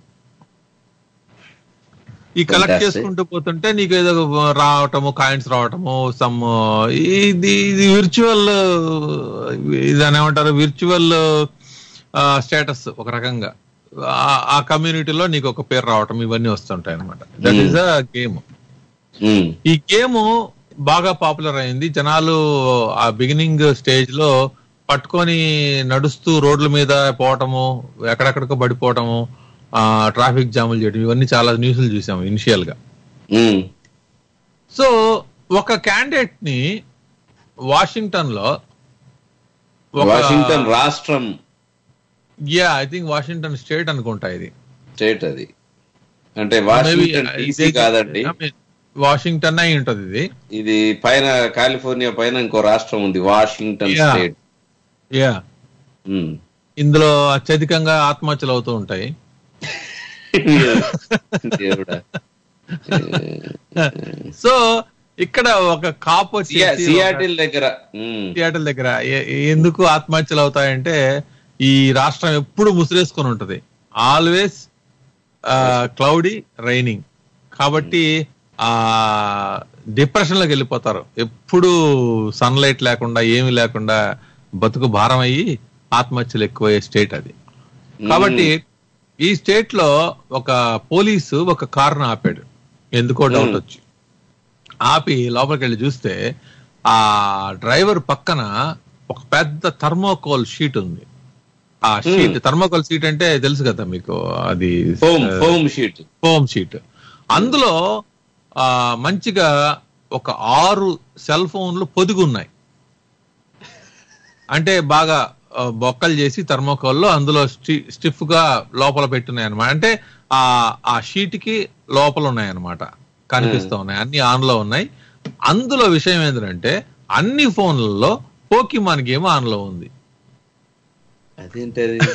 ఈ కలెక్ట్ Fantastic. చేసుకుంటూ పోతుంటే నీకు ఏదో రావటము కాయిన్స్ రావటము సమ్ ఇది ఇది విర్చువల్ ఇది అని ఏమంటారు విర్చువల్ స్టేటస్ ఒక రకంగా ఆ- ఆ కమ్యూనిటీలో నీకు ఒక పేరు రావటం ఇవన్నీ వస్తుంటాయి అనమాట that is a game hmm, ఈ గేమ్ బాగా పాపులర్ అయింది జనాలు ఆ బిగినింగ్ స్టేజ్ లో పట్టుకొని నడుస్తూ రోడ్ల మీద పోవటము ఎక్కడెక్కడికో పడిపోవటము ఆ ట్రాఫిక్ జాములు చేయడం ఇవన్నీ చాలా న్యూస్లు చూసాము ఇనిషియల్ గా మ్, సో ఒక క్యాండిడేట్ ని వాషింగ్టన్ లో వాషింగ్టన్ రాష్ట్రం yeah I think Washington state అనుకుంటా ఇది స్టేట్ అది అంటే వాషింగ్టన్ డీసీ కాదండి వాషింగ్టన్ అయి ఉంటది ఇది ఇది పైన కాలిఫోర్నియా పైన ఇంకో రాష్ట్రం ఉంది Washington Yeah. State yeah hmm. ఇందులో అత్యధికంగా ఆత్మహత్యలు అవుతూ ఉంటాయి దేవుడా సో ఇక్కడ ఒక కాప్ సియా- వచ్చేసి సియాటిల్ దగ్గర మ్, సియాటిల్ దగ్గర ఎ- ఎందుకు ఆత్మహత్యలు అవుతాయంటే ఈ రాష్ట్రం ఎప్పుడు ముసిరేసుకొని ఉంటది ఆల్వేస్ క్లౌడీ రైనింగ్ కాబట్టి ఆ డిప్రెషన్ లోకి వెళ్ళిపోతారు ఎప్పుడు సన్లైట్ లేకుండా ఏమీ లేకుండా బతుకు భారం అయ్యి ఆత్మహత్యలు ఎక్కువయ్యే స్టేట్ అది కాబట్టి ఈ స్టేట్ లో ఒక పోలీసు ఒక కారును ఆపాడు ఎందుకో డౌట్ Hmm. వచ్చి ఆపి లోపలికి వెళ్ళి చూస్తే ఆ డ్రైవర్ పక్కన ఒక పెద్ద థర్మోకోల్ షీట్ ఉంది ఆ షీట్ థర్మోకోల్ షీట్ అంటే తెలుసు కదా మీకు అది home home sheet foam sheet అందులో ఆ మంచిగా ఒక ఆరు సెల్ ఫోన్లు పొదిగి ఉన్నాయి అంటే బాగా ఆ, బొక్కలు చేసి థర్మోకోల్లో అందులో స్టిఫ్ గా లోపల పెట్టున్నాయి అనమాట అంటే ఆ ఆ షీట్ కి లోపల ఉన్నాయి అనమాట కనిపిస్తూ ఉన్నాయి అన్ని ఆన్ లో ఉన్నాయి అందులో విషయం ఏంటంటే అన్ని ఫోన్లలో పోకిమాన్ గేమ్ ఆన్ లో ఉంది అదేంటది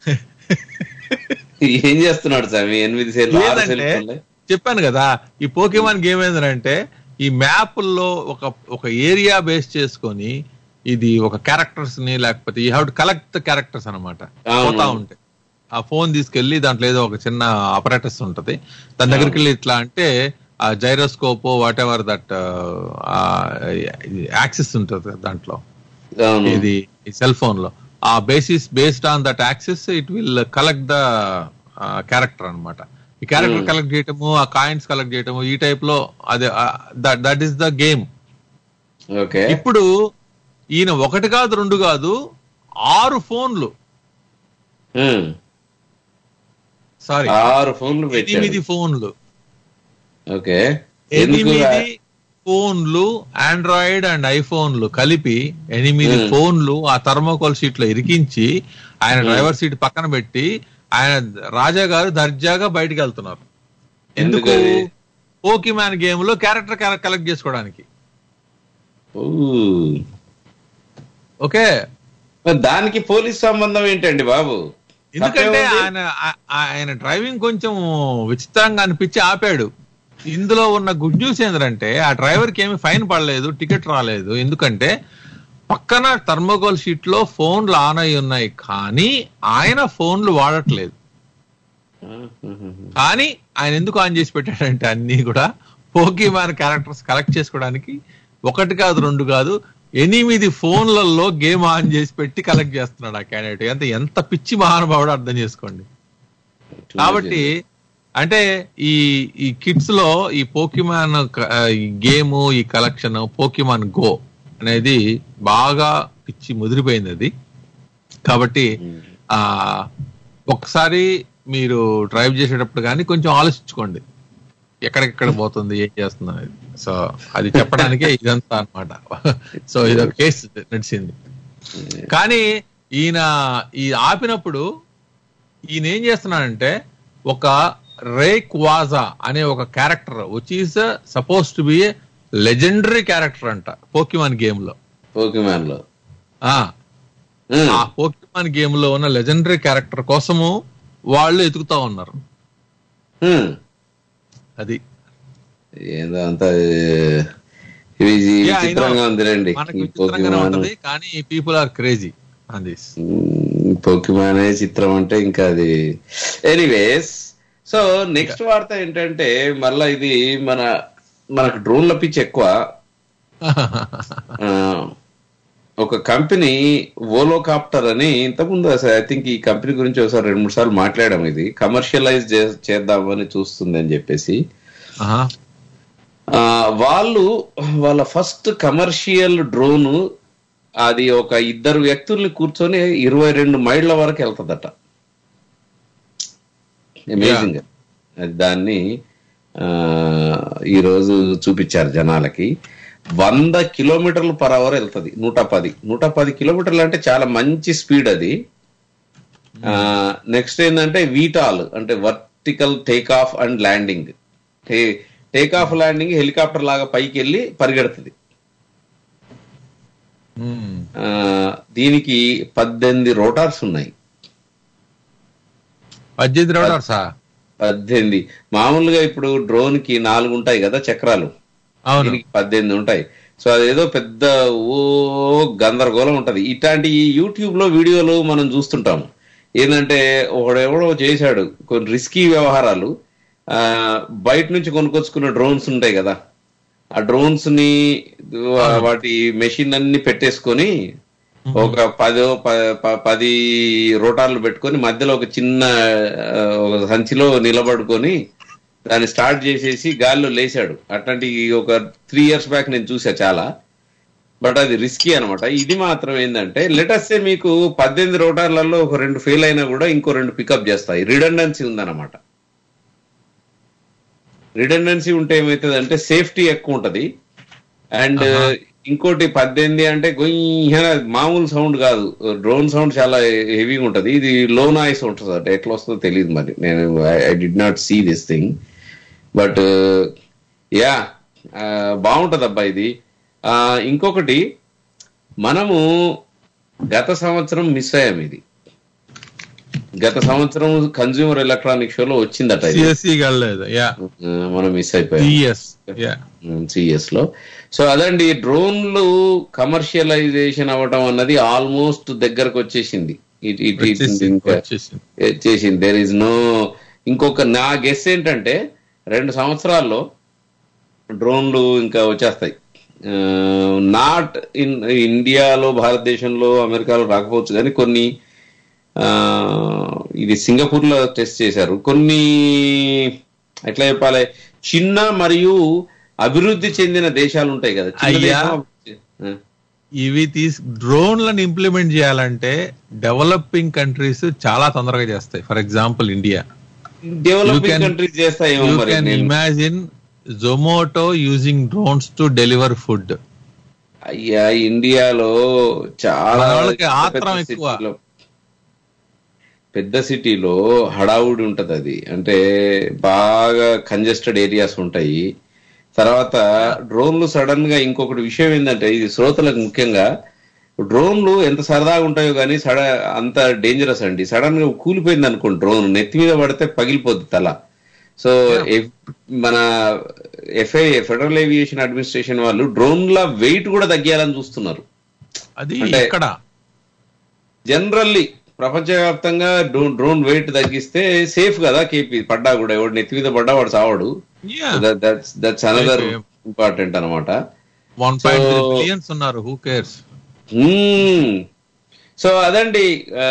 ఏం చేస్తున్నాడు స్వామి ఎనిమిది సెల్ ఆరు సెల్ లేదంటే ఫోన్లే? చెప్పాను కదా ఈ పోకేమాన్ గేమ్ ఏంటంటే ఈ మ్యాప్ల్లో ఒక ఒక ఏరియా బేస్ చేసుకొని ఇది ఒక క్యారెక్టర్స్ ని లేకపోతే you have to collect the characters అనమాట అవును. పోతా ఉంటాయి ఆ ఫోన్ తీసుకెళ్లి దాంట్లో ఏదో ఒక చిన్న ఆపరేటర్స్ ఉంటది దాని దగ్గరికి వెళ్ళి ఇట్లా అంటే ఆ gyroscope whatever that access ఉంటుంది దాంట్లో అవును ఇది సెల్ ఫోన్ లో ఆ basis based on that access it will collect the character అన్నమాట ఈ క్యారెక్టర్ Hmm. కలెక్ట్ చేయటము ఆ కాయిన్స్ కలెక్ట్ చేయటము ఈ టైప్ లో అదే that is the game okay ఇప్పుడు ఈయన ఒకటి కాదు రెండు కాదు ఆరు ఫోన్లు ఉమ్. సారీ ఆరు ఫోన్లు ఎనిమిది పెట్టాడు ఫోన్లు ఓకే ఎందుకు ఎనిమిది ఫోన్లు ఆండ్రాయిడ్ అండ్ ఐఫోన్లు కలిపి ఎనిమిది Hmm. ఫోన్లు ఆ థర్మోకోల్ షీట్ లో ఇరికించి ఆయన Hmm. డ్రైవర్ సీట్ పక్కన పెట్టి ఆయన రాజా గారు దర్జాగా బయటికి వెళ్తున్నారు ఎందుకు ఎందుకది? పోకీ మ్యాన్ గేమ్ లో క్యారెక్టర్ కలెక్ట్ చేసుకోవడానికి ఊ. ఓకే మరి దానికి పోలీస్ సంబంధం ఏంటండి బాబు ఎందుకంటే తప్పేముంది? ఆయన ఆ- ఆయన డ్రైవింగ్ కొంచెం విచిత్రంగా అనిపించి ఆపాడు ఇందులో ఉన్న గుడ్ న్యూస్ ఏంటంటే ఆ డ్రైవర్ కి ఏమి ఫైన్ పడలేదు టికెట్ రాలేదు ఎందుకంటే పక్కన థర్మోకోల్ షీట్ లో ఫోన్లు ఆన్ అయి ఉన్నాయి కానీ ఆయన ఫోన్లు వాడట్లేదు కానీ ఆయన ఎందుకు ఆన్ చేసి పెట్టాడంటే అన్ని కూడా పోకీమాన్ క్యారెక్టర్స్ కలెక్ట్ చేసుకోవడానికి ఒకటి కాదు రెండు కాదు ఎనిమిది ఫోన్లలో గేమ్ ఆన్ చేసి పెట్టి కలెక్ట్ చేస్తున్నాడు ఆ క్యాండిడేట్ ఎంత ఎంత పిచ్చి మహానుభావుడు అర్థం చేసుకోండి కాబట్టి అంటే ఈ ఈ కిడ్స్ లో ఈ పోకిమాన్ ఈ గేమ్ ఈ కలెక్షన్ పోకిమాన్ గో అనేది బాగా పిచ్చి ముదిరిపోయింది అది కాబట్టి ఆ ఒకసారి మీరు డ్రైవ్ చేసేటప్పుడు కానీ కొంచెం ఆలోచించుకోండి ఎక్కడెక్కడ పోతుంది ఏం చేస్తుంది అనేది సో అది చెప్పడానికే ఇదంతా అన్నమాట సో ఇదొక కేసు నడిచింది కానీ ఈయన ఈ ఆపినప్పుడు ఈయన ఏం చేస్తున్నాడంటే ఒక రేక్ వాజా అనే ఒక character which is suppose to be legendary character అంట పోకిమాన్ గేమ్ లో పోకిమాన్ లో ఆ ఉమ్. ఆ పోకిమాన్ గేమ్ లో ఉన్న లెజెండరీ క్యారెక్టర్ కోసము వాళ్ళు ఎతుకుతా ఉన్నారు ఉమ్. అది ఏందో అంత ఇది ఇది Yeah, I know. విచిత్రంగా ఉందిలేండి మనకు ఈ విచిత్రంగానే పోకిమాన్ ఉంటది కానీ people are crazy on this um, పోకిమానే చిత్రం అంటే ఇంకా అది ఎనీవేస్ సో నెక్స్ట్ వార్త ఏంటంటే మళ్ళా ఇది మన మనకు డ్రోన్ల పిచ్ ఎక్కువ ఆ, ఒక కంపెనీ ఓలోకాప్టర్ అని ఇంతకుముందు అసలు ఐ థింక్ ఈ కంపెనీ గురించి ఒకసారి రెండు మూడు సార్లు మాట్లాడడం ఇది కమర్షియలైజ్ చేద్దామని చూస్తుంది అని చెప్పేసి ఆ, వాళ్ళు వాళ్ళ ఫస్ట్ కమర్షియల్ డ్రోన్ అది ఒక ఇద్దరు వ్యక్తుల్ని కూర్చొని ఇరవై రెండు మైళ్ళ వరకు వెళ్తుందట అమేజింగ్ అది దాన్ని ఆ, ఈరోజు చూపించారు జనాలకి వంద కిలోమీటర్లు పర్ అవర్ వెళ్తుంది నూట పది నూట పది కిలోమీటర్లు అంటే చాలా మంచి స్పీడ్ అది నెక్స్ట్ ఏంటంటే వీటాల్ అంటే vertical take off and landing take off landing helicopter లాగా పైకి వెళ్ళి పరిగెడుతుంది ఆ, దీనికి పద్దెనిమిది రోటార్స్ ఉన్నాయి పద్దెనిమిది రోడర్సా పద్దెనిమిది మామూలుగా ఇప్పుడు డ్రోన్ కి నాలుగు ఉంటాయి కదా చక్రాలు అవును దీనికి పద్దెనిమిది ఉంటాయి సో అదేదో పెద్ద ఓ గందరగోళం ఉంటది ఇట్లాంటి యూట్యూబ్ లో వీడియోలు మనం చూస్తుంటాం ఏంటంటే ఒకడెవడో చేశాడు కొన్ని రిస్కీ వ్యవహారాలు ఆ బయట నుంచి కొనుక్కొచ్చుకున్న డ్రోన్స్ ఉంటాయి కదా ఆ డ్రోన్స్ ని వా- వాటి మెషిన్ అన్ని పెట్టేసుకొని ఒక పదో ప- ప- పది రోటార్లు పెట్టుకొని మధ్యలో ఒక చిన్న ఆ, ఒక సంచిలో నిలబడుకొని దాన్ని స్టార్ట్ చేసేసి గాల్లో లేచాడు అట్లాంటి ఒక త్రీ ఇయర్స్ బ్యాక్ నేను చూసా చాలా బట్ అది రిస్కీ అన్నమాట ఇది మాత్రం ఏంటంటే లెటర్సే మీకు పద్దెనిమిది రోటార్లలో ఒక రెండు ఫెయిల్ అయినా కూడా ఇంకో రెండు పికప్ చేస్తాయి రిడండెన్సీ ఉందన్నమాట రిడండెన్సీ ఉంటే ఏమవుతుంది అంటే సేఫ్టీ ఎక్కువ ఉంటది అండ్ ఇంకోటి పద్దెనిమిది అంటే గొయ్యన మామూలు సౌండ్ కాదు డ్రోన్ సౌండ్ చాలా హెవీగా ఉంటది ఇది లో నాయిస్ ఉంటుంది అంటే ఎట్లా వస్తుందో తెలియదు మరి నేను I did not see this thing but yeah బాగుంటది అబ్బా ఇది ఆ, ఇంకొకటి మనము గత సంవత్సరం మిస్ అయ్యాం ఇది గత సంవత్సరం కన్జ్యూమర్ ఎలక్ట్రానిక్ షోలో వచ్చిందట ఇది సిఎస్సి గడలేదు యా ఆ, మనం మిస్ అయిపోయాం సిఎస్ యా సిఎస్ లో సో అదండి డ్రోన్లు కమర్షియలైజేషన్ అవ్వటం అన్నది ఆల్మోస్ట్ దగ్గరకు వచ్చేసింది ఇట్ ఇట్ ఇట్ వచ్చేసింది ఇంకా వచ్చేసింది చేసింది దేర్ ఇస్ నో ఇంకొక నా గెస్ ఏంటంటే రెండు సంవత్సరాల్లో డ్రోన్లు ఇంకా వచ్చేస్తాయి నాట్ ఇన్ ఇండియాలో భారతదేశంలో అమెరికాలో రాకపోవచ్చు కానీ కొన్ని ఆ, ఇది సింగపూర్ లో టెస్ట్ చేశారు కొన్ని ఎట్లా చెప్పాలి చిన్న మరియు అభివృద్ధి చెందిన దేశాలు ఉంటాయి కదా చిన్న అయ్యా. దేశం, ఆ, ఇవి తీసి డ్రోన్లను ఇంప్లిమెంట్ చేయాలంటే డెవలపింగ్ కంట్రీస్ చాలా తొందరగా చేస్తాయి for example India developing can- countries చేస్తాయేమో యూ మరి కెన్ నేను- imagine Zomato using drones to deliver food అయ్యా ఇండియాలో చాలా మన వాళ్ళకి పెద్ద ఆత్రం పెద్ద ఎక్కువ. సిటీలో- పెద్ద సిటీలో హడావుడి ఉంటది అది అంటే బాగా కంజెస్టెడ్ ఏరియాస్ ఉంటాయి తర్వాత డ్రోన్లు సడన్ గా ఇంకొకటి విషయం ఏంటంటే ఇది శ్రోతలకు ముఖ్యంగా డ్రోన్లు ఎంత సరదాగా ఉంటాయో కానీ సడ అంత డేంజరస్ అండి సడన్ గా కూలిపోయింది అనుకోండి డ్రోన్ నెత్తి మీద పడితే పగిలిపోద్ది తల సో మన ఎఫ్ఐ ఫెడరల్ ఏవియేషన్ అడ్మినిస్ట్రేషన్ వాళ్ళు డ్రోన్ల వెయిట్ కూడా తగ్గియాలని చూస్తున్నారు అది అంటే- ఇక్కడ జనరల్లీ ప్రపంచవ్యాప్తంగా డ్రోన్ డ్రోన్ వెయిట్ తగ్గిస్తే సేఫ్ కదా కేపీ పడ్డా కూడా ఎవడు నెత్తి మీద పడ్డా వాడు చావడు దట్స్ అనదర్ Okay. ఇంపార్టెంట్ అనమాట one point three So- billions ఉన్నారు హూ కేర్స్ సో అదండి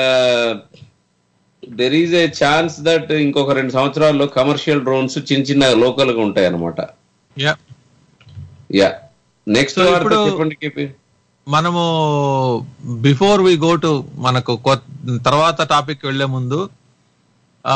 there is a chance that ఇంకొక రెండు సంవత్సరాల్లో కమర్షియల్ డ్రోన్స్ చిన్న చిన్న లోకల్ గా ఉంటాయి అనమాట యా యా నెక్స్ట్ So వార్త ఇప్పుడు- చెప్పండి కేపీ మనము బిఫోర్ వి గో టు మనకు కొత్త- తర్వాత టాపిక్ వెళ్లే ముందు ఆ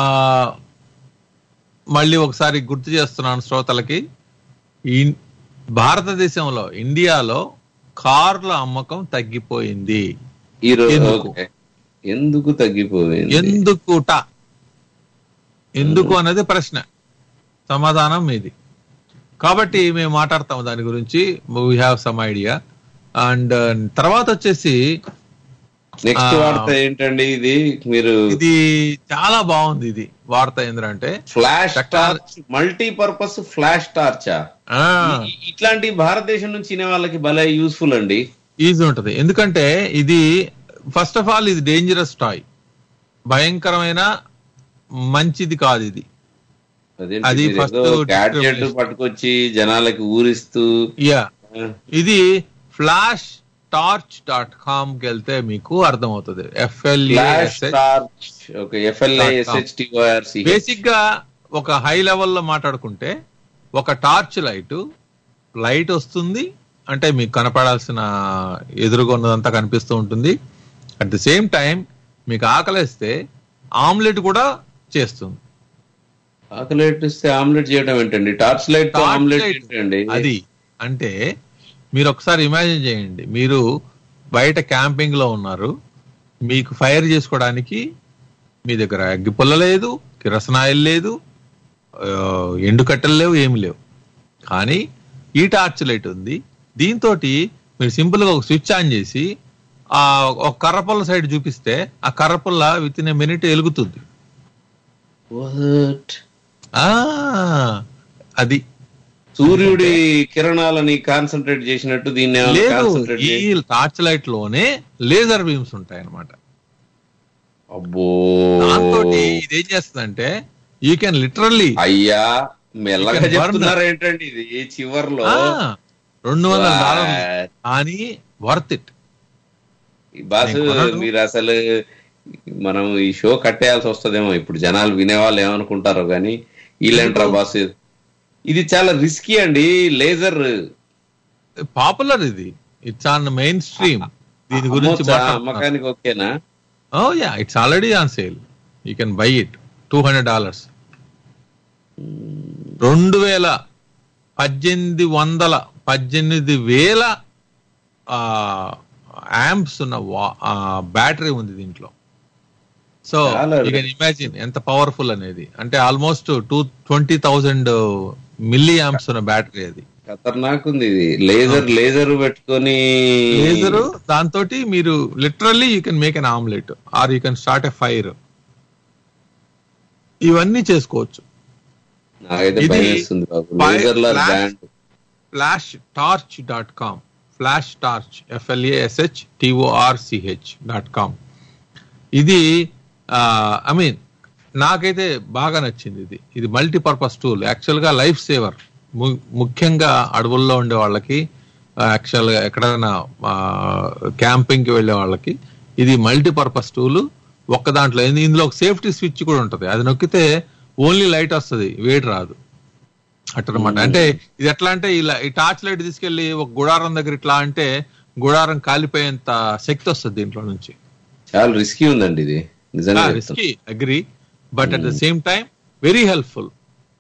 మళ్ళీ ఒకసారి గుర్తు చేస్తున్నాను శ్రోతలకి ఈ భారతదేశంలో ఇండియాలో కార్ల అమ్మకం తగ్గిపోయింది ఈ రోజు ఎందుకు? ఓకే ఎందుకు తగ్గిపోయింది ఎందుకుట ఎందుకు అనేది ప్రశ్న సమాధానం మీది కాబట్టి మేము మాట్లాడతాం దాని గురించి we have some idea and తర్వాత వచ్చేసి నెక్స్ట్ ఆ, వార్త ఏంటండి ఇది మీరు ఇది చాలా బాగుంది ఇది వార్త ఏంటంటే flash Technology- torch multipurpose flash టార్చా ఇట్లాంటి భారతదేశం నుంచి తినే వాళ్ళకి భలే యూస్ఫుల్ అండి ఈజీ ఉంటది ఎందుకంటే ఇది ఫస్ట్ ఆఫ్ ఆల్ ఇది డేంజరస్ టాయ్ భయంకరమైన మంచిది కాదు ఇది అది first గ్యాడ్జెట్ discrimination. పట్టుకొచ్చి జనాలకి ఊరిస్తూ యా ఆ, ఇది ఫ్లాష్ టార్చ్ డాట్ కామ్ కి వెళ్తే మీకు అర్థమవుతుంది FLA flash torch okay FLA SHTORC basic గా ఒక హై లెవెల్లో మాట్లాడుకుంటే ఒక టార్చ్ లైట్ లైట్ వస్తుంది అంటే మీకు కనపడాల్సిన ఎదురుగా ఉన్నదంతా కనిపిస్తూ ఉంటుంది అట్ ది సేమ్ టైం మీకు ఆకలిస్తే ఆమ్లెట్ కూడా చేస్తుంది ఆకలెట్ ఇస్తే ఆమ్లెట్ చేయడం ఏంటండి టార్చ్ లైట్ తో Torch ఆమ్లెట్ light. ఏంటండి అది అంటే మీరు ఒకసారి ఇమాజిన్ చేయండి మీరు బయట క్యాంపింగ్ లో ఉన్నారు మీకు ఫైర్ చేసుకోవడానికి మీ దగ్గర అగ్గి పుల్ల లేదు కిరసనాయిల్ లేదు ఆ, ఎండు కట్టెలు లేవు ఏమి లేవు కానీ ఈ టార్చ్ లైట్ ఉంది దీంతో మీరు సింపుల్ గా ఒక స్విచ్ ఆన్ చేసి ఆ ఒక కర్రపుల్ల సైడ్ చూపిస్తే ఆ కర్రపుల్ల విత్ ఇన్ మినిట్ వెలుగుతుంది What? ఆ అది సూర్యుడి కిరణాలని కాన్సన్ట్రేట్ చేసినట్టు దీన్ని లేదు కాన్సన్ట్రేట్ ఈ టార్చ్ లైట్ లోనే లేజర్ బీమ్స్ ఉంటాయి అనమాట అబ్బో దాంతో ఇది ఏం చేస్తుందంటే యూ కెన్ లిటరల్లీ అయ్యా మెల్లగా You can burn చెప్తున్నారు ఏంటండి ఇది ఈ చివర్లో రెండు వందల What? డాలర్లు కానీ వర్త్ ఇట్ ఈ బాస్ నేను కొనను. మీరు అసలు మనం ఈ షో కట్టేయాల్సి వస్తుందేమో ఇప్పుడు జనాలు వినేవాళ్ళు ఏమనుకుంటారో కానీ వీళ్ళేంట్రా బాస్ ఇది చాలా రిస్కీ అండి లేజర్ పాపులర్ ఇది ఇట్స్ ఆన్ మెయిన్ స్ట్రీమ్ దీని గురించి అమ్మకానికి ఓకేనా oh yeah it's already on sale you can buy it two hundred dollars రెండు వేల పద్దెనిమిది వందల పద్దెనిమిది వేల యాంప్స్ ఉన్న బ్యాటరీ ఉంది దీంట్లో సో చాలా యూ కెన్ ఇమాజిన్ ఎంత పవర్ఫుల్ అనేది అంటే almost two twenty thousand milli amps ఉన్న బ్యాటరీ అది ఖతర్నాక్ ఉంది ఇది లేజర్ లేజర్ పెట్టుకొని లేజర్ దాంతో మీరు literally you can make an omelette or you can start a fire ఇవన్నీ చేసుకోవచ్చు నాకైతే ఇది భయం వేస్తుంది బాబు ఫై- లేజర్ లా flash- band flash torch dot com flash torch FLASH TORCH dot com ఇది ఐ మీన్ నాకైతే బాగా నచ్చింది ఇది ఇది మల్టీపర్పస్ టూల్ యాక్చువల్ గా లైఫ్ సేవర్ ముఖ్యంగా అడవుల్లో ఉండే వాళ్ళకి యాక్చువల్ గా ఎక్కడైనా క్యాంపింగ్ కి వెళ్ళే వాళ్ళకి ఇది మల్టీపర్పస్ టూల్ ఒక్క దాంట్లో ఇందు- ఇందులో ఒక సేఫ్టీ స్విచ్ కూడా ఉంటది అది నొక్కితే ఓన్లీ లైట్ వస్తది వేడి రాదు అట్టనమాట అంటే ఇది ఎట్లా అంటే ఇలా ఈ టార్చ్ లైట్ తీసుకెళ్లి ఒక గుడారం దగ్గర ఇట్లా అంటే గుడారం కాలిపోయేంత శక్తి వస్తుంది దీంట్లో నుంచి చాలా రిస్కీ ఉందండి ఇది నిజంగా చెప్తున్నా. Risky agree but at the same time very helpful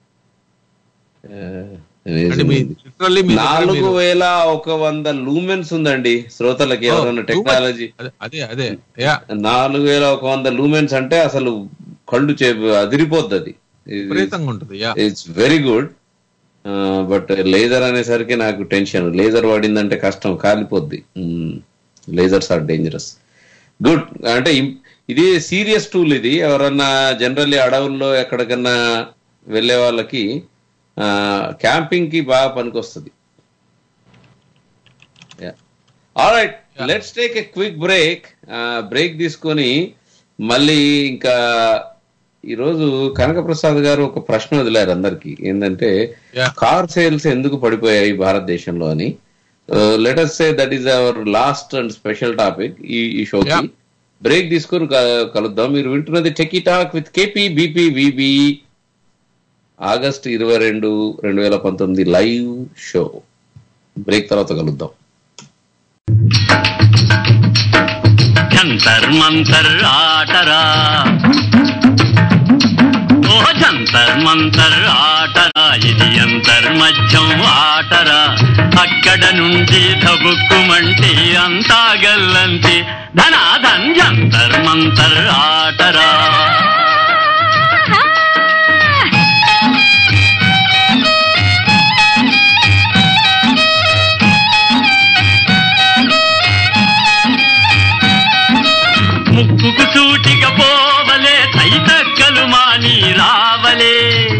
అంటే మీ లిటరల్లీ మీ దగ్గర నాలుగు మీరు- వేల ఒక వంద లూమెన్స్ ఉందండి శ్రోతలకి Oh, ఎవరైనా too much. టెక్నాలజీ అదే- అదే అదే యా నాలుగు వేల ఒక వంద లూమెన్స్ అంటే అసలు కళ్ళు చే అదిరిపోద్ది అది విపరీతంగా ఉంటుంది yeah it's very good but laser అనేసరికి నాకు టెన్షన్ లేజర్ వాడిందంటే కష్టం కాలిపోద్ది లేజర్స్ ఆర్ డేంజరస్ గుడ్ అంటే ఇం- ఇది సీరియస్ టూల్ ఇది ఎవరన్నా జనరల్లీ అడవుల్లో ఎక్కడికన్నా వెళ్ళే వాళ్ళకి క్యాంపింగ్ కి బాగా పనికొస్తుంది right let's take a quick break break తీసుకొని మళ్ళీ ఇంకా ఈరోజు కనకప్రసాద్ గారు ఒక ప్రశ్న వదిలారు అందరికి ఏంటంటే Yeah. కార్ సేల్స్ ఎందుకు పడిపోయాయి భారతదేశంలో అని let us say that is our last and special topic ఈ ఈ షోకి Yeah. బ్రేక్ తీసుకొని క- కలుద్దాం మీరు వింటున్నది techie talk with KP BP VB August ఇరవై రెండు రెండు వేల పంతొమ్మిది లైవ్ షో బ్రేక్ తర్వాత కలుద్దాం జంతర్ మంతర్ ఆటరా ఓ జంతర్ మంతర్ ఆటరా ఇది అంతర్ మధ్యం ఆటరా అక్కడ నుండి ధబుక్కుమంటే అంతా గల్లంతి ధనాధన్ జంతర్ మంతర్ ఆటరా ముక్కుకు సూటిగా పోవలే తైతక్కలు మాని రావలే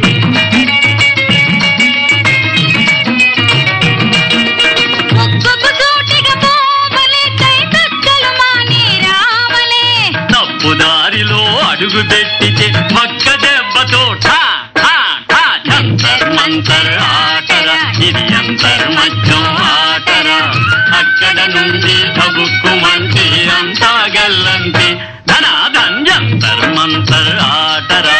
ముక్కుకు సూటిగా పోవలే కైతక్కలు మాని రావలే తప్పు దారిలో అడుగు పెట్టితే మక్క దెబ్బతో ఠా ఠా ఠా జంతర్ మంతర్ ఆటరా ఇది అంతర్ మధ్యం ఆటరా అక్కడ నుండి తబుక్కుమంటే అంతా గల్లంతే ధనాధన్ జంతర్ మంతర్ ఆటరా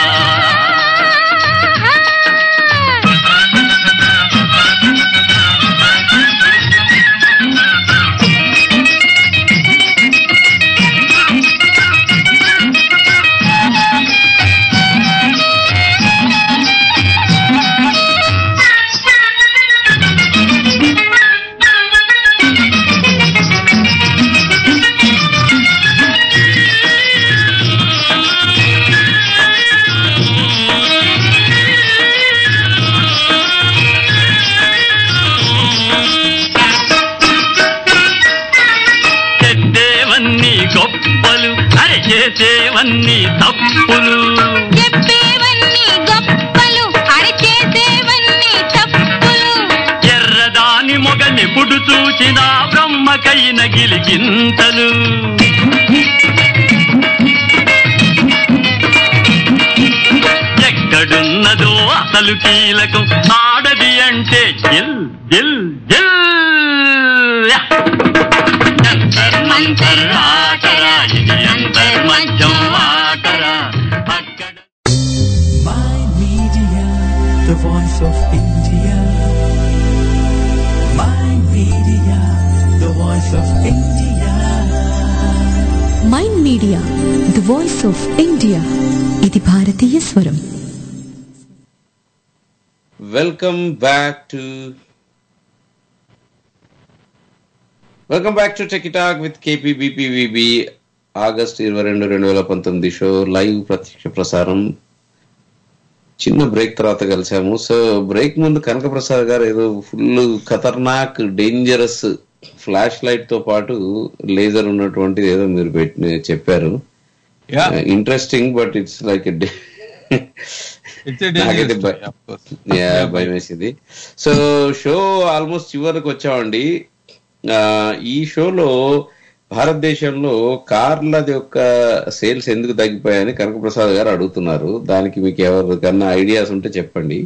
చెడ్డేవన్నీ గొప్పలు అరే చేసేవన్నీ తప్పులు చెప్పేవన్నీ గొప్పలు అరిచేసేవన్నీ తప్పులు ఎర్రదాని మొగనెప్పుడు చూచినా బ్రహ్మకైన గిలిగింతలు ఎక్కడున్నదో అసలు కీలకం ఆడది అంటే జిల్ జిల్ జిల్ యా! జంతర్ మంతర్ ఆటరా ఇది అంతర్ మధ్యం ఆటరా అక్కడ My Media, the voice of India. My Media, the voice of India. Mind Media the voice of India ఇది భారతీయ స్వరం welcome back to welcome back to tech talk with KPBPVB August ఇరవై రెండు రెండు వేల పంతొమ్మిది షో లైవ్ ప్రత్యక్ష ప్రసారం చిన్న బ్రేక్ తర్వాత కలిసాము సో బ్రేక్ ముందు కనక ప్రసాద్ గారు ఏదో ఫుల్ ఖతర్నాక్ డేంజరస్ ఫ్లాష్ లైట్ తో పాటు లేజర్ ఉన్నటువంటిది ఏదో మీరు పెట్టి చెప్పారు Yeah. Interesting but it's like It's a నాకైతే dangerous భయ- story, of course. యా భయం వేసింది సో షో ఆల్మోస్ట్ చివరికి వచ్చామండి ఆ, ఈ షోలో భారతదేశంలో కార్లది యొక్క సేల్స్ ఎందుకు తగ్గిపోయాయని కనకప్రసాద్ గారు అడుగుతున్నారు దానికి మీకు ఎవరికన్నా ఐడియాస్ ఉంటే చెప్పండి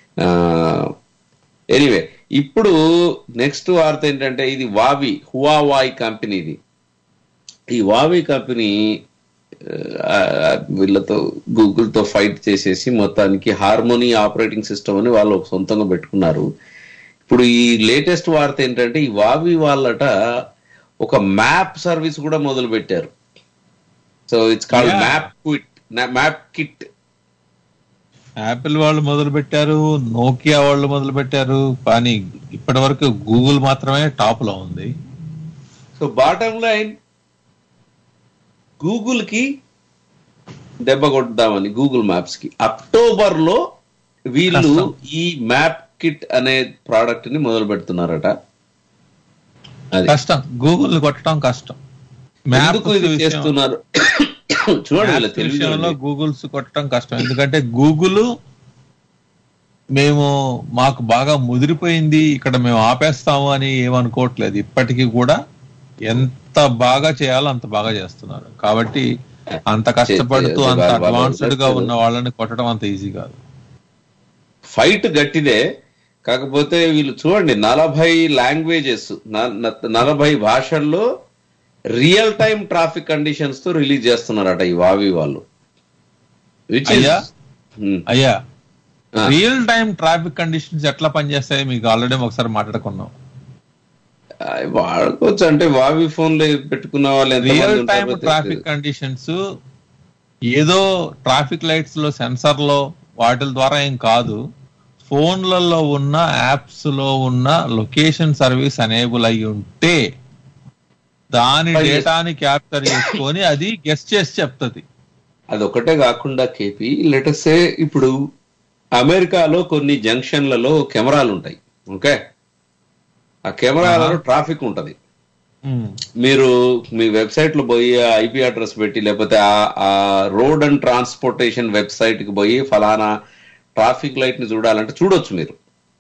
ఎనీవే ఇప్పుడు నెక్స్ట్ వార్త ఏంటంటే ఇది వావి హువావాయ్ కంపెనీది ఈ వావి కంపెనీ ఆ, వీళ్ళతో గూగుల్ తో ఫైట్ చేసేసి మొత్తానికి హార్మోనీ ఆపరేటింగ్ సిస్టమ్ అని వాళ్ళు సొంతంగా పెట్టుకున్నారు ఇప్పుడు ఈ లేటెస్ట్ వార్త ఏంటంటే ఈ వావి వాళ్ళట ఒక మ్యాప్ సర్వీస్ కూడా మొదలు పెట్టారు so it's called Yeah. Map quit map kit Apple వాళ్ళు మొదలు పెట్టారు నోకియా వాళ్ళు మొదలు పెట్టారు కానీ ఇప్పటి వరకు గూగుల్ మాత్రమే టాప్ లో ఉంది సో బాటమ్ లైన్ గూగుల్ కి దెబ్బ కొట్టుదామని గూగుల్ మ్యాప్స్ కి అక్టోబర్ లో వీళ్ళు కష్టం. ఈ మ్యాప్ కిట్ అనే ప్రోడక్ట్ ని మొదలు పెడుతున్నారట అది కష్టం గూగుల్ కొట్టడం కష్టం ఎందుకు ఇది చేస్తున్నారు చూడండి వీళ్ళ తెలివి విషయంలో చూడండి. గూగుల్స్ కొట్టడం కష్టం ఎందుకంటే గూగుల్ మేము మాకు బాగా ముదిరిపోయింది ఇక్కడ మేము ఆపేస్తాము అని ఏమనుకోవట్లేదు ఇప్పటికీ కూడా ఎంత బాగా చేయాలో అంత బాగా చేస్తున్నారు కాబట్టి అంత కష్టపడుతూ చేస్తే అంత బాగా బాగా అడ్వాన్స్డ్ గా చేస్తారు. ఉన్న వాళ్ళని కొట్టడం అంత ఈజీ కాదు ఫైట్ గట్టిదే కాకపోతే వీళ్ళు చూడండి నలభై లాంగ్వేజెస్ నలభై భాషల్లో రియల్ టైం ట్రాఫిక్ కండిషన్స్ తో రిలీజ్ చేస్తున్నారట ఈ వావి వాళ్ళు Which is- అయ్యా Hmm. అయ్యా ఆ. రియల్ టైం ట్రాఫిక్ కండిషన్స్ ఎట్లా పనిచేస్తాయి మీకు ఆల్రెడీ ఒకసారి మాట్లాడుకున్నాం ఆ, వాడుకోవచ్చు అంటే వావి ఫోన్ లో పెట్టుకున్న వాళ్ళు ఎంతమంది రియల్ ఉంటారో టైం తెలియదు. ట్రాఫిక్ కండిషన్స్ ఏదో ట్రాఫిక్ లైట్స్ లో సెన్సర్ లో వాటి ద్వారా ఏం కాదు ఫోన్లలో ఉన్న యాప్స్ లో ఉన్న లొకేషన్ సర్వీస్ అనేబుల్ అయి ఉంటే దాని పని చేస్తుంది. డేటాని క్యాప్చర్ చేసుకొని అది గెస్ట్ చేసి చెప్తుంది అది ఒకటే కాకుండా కేపీ లెటసే ఇప్పుడు అమెరికాలో కొన్ని జంక్షన్లలో కెమెరాలు ఉంటాయి ఓకే ఆ కెమెరాలలో ట్రాఫిక్ ఉంటది మీరు మీ వెబ్సైట్ లో పోయి ఐపీ అడ్రస్ పెట్టి లేకపోతే ఆ- ఆ రోడ్ అండ్ ట్రాన్స్పోర్టేషన్ వెబ్సైట్ కి పోయి ఫలానా ట్రాఫిక్ లైట్ ని చూడాలంటే చూడొచ్చు మీరు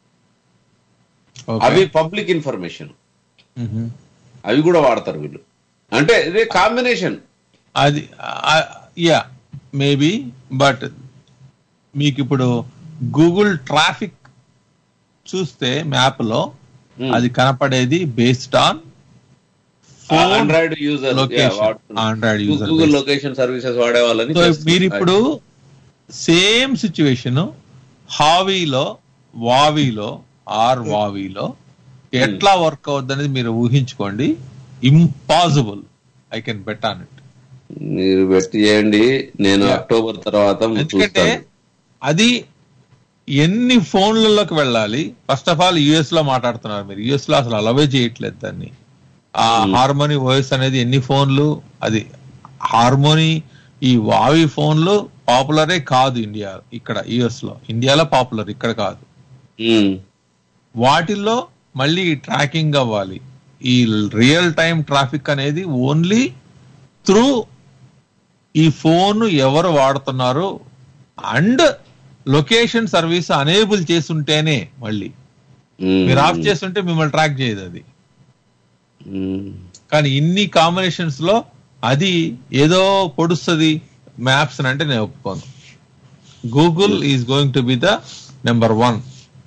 అవి పబ్లిక్ ఇన్ఫర్మేషన్ అవి కూడా వాడతారు వీళ్ళు అంటే ఇదే కాంబినేషన్ అది యా మేబీ బట్ మీకు ఇప్పుడు గూగుల్ ట్రాఫిక్ చూస్తే మ్యాప్ లో అది కనపడేది based on Android user Android user Google location services వాడే వాళ్ళని సో చేస్తుంది. మీరు ఇప్పుడు సేమ్ సిచ్యువేషన్ హావీలో వావీలో ఆర్ వావీలో ఎట్లా వర్క్ అవుద్ది అనేది మీరు ఊహించుకోండి impossible I can bet on it మీరు పెట్టి చేయండి నేను Yeah. అక్టోబర్ తర్వాత ఎందుకంటే చూస్తాను అది ఎన్ని ఫోన్లలోకి వెళ్ళాలి ఫస్ట్ ఆఫ్ ఆల్ యుఎస్ లో మాట్లాడుతున్నారు మీరు యుఎస్ లో అసలు అలవే చేయట్లేదు దాన్ని ఆ హార్మోనీ వాయిస్ అనేది ఎన్ని ఫోన్లు అది హార్మోనీ ఈ వావి ఫోన్లు పాపులరే కాదు ఇండియా ఇక్కడ యుఎస్ లో ఇండియాలో పాపులర్ ఇక్కడ కాదు ఉమ్. వాటిల్లో మళ్ళీ ట్రాకింగ్ అవ్వాలి ఈ రియల్ టైం ట్రాఫిక్ అనేది ఓన్లీ త్రూ ఈ ఫోన్ ఎవరు వాడుతున్నారు అండ్ లొకేషన్ సర్వీస్ అనేబుల్ చేసుంటేనే మళ్ళీ ఉమ్. మీరు ఆఫ్ చేస్తుంటే మిమ్మల్ని ట్రాక్ చేయదు అది ఉమ్. కానీ ఇన్ని కాంబినేషన్స్ లో అది ఏదో పొడుస్తుంది మ్యాప్స్ అంటే నేను ఒప్పుకోను Google is going to be the number one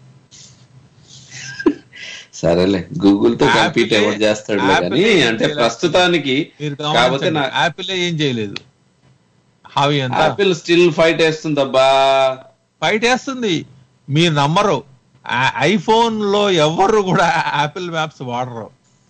సరేలే గూగుల్ తో Apple కంపీట్ ఎవరు ఏ- చేస్తాడులే Apple కానీ ఏం అంటే చేయలేదు. ప్రస్తుతానికి మీరు కాకపోతే నా యాపిల్ ఏం చేయలేదు హావి అంతా యాపిల్ స్టిల్ ఫైట్ వేస్తుందబ్బా ఫైట్ వేస్తుంది మీరు నమ్మరు ఆ- ఐఫోన్ లో ఎవరు కూడా యాపిల్ మ్యాప్స్ వాడరు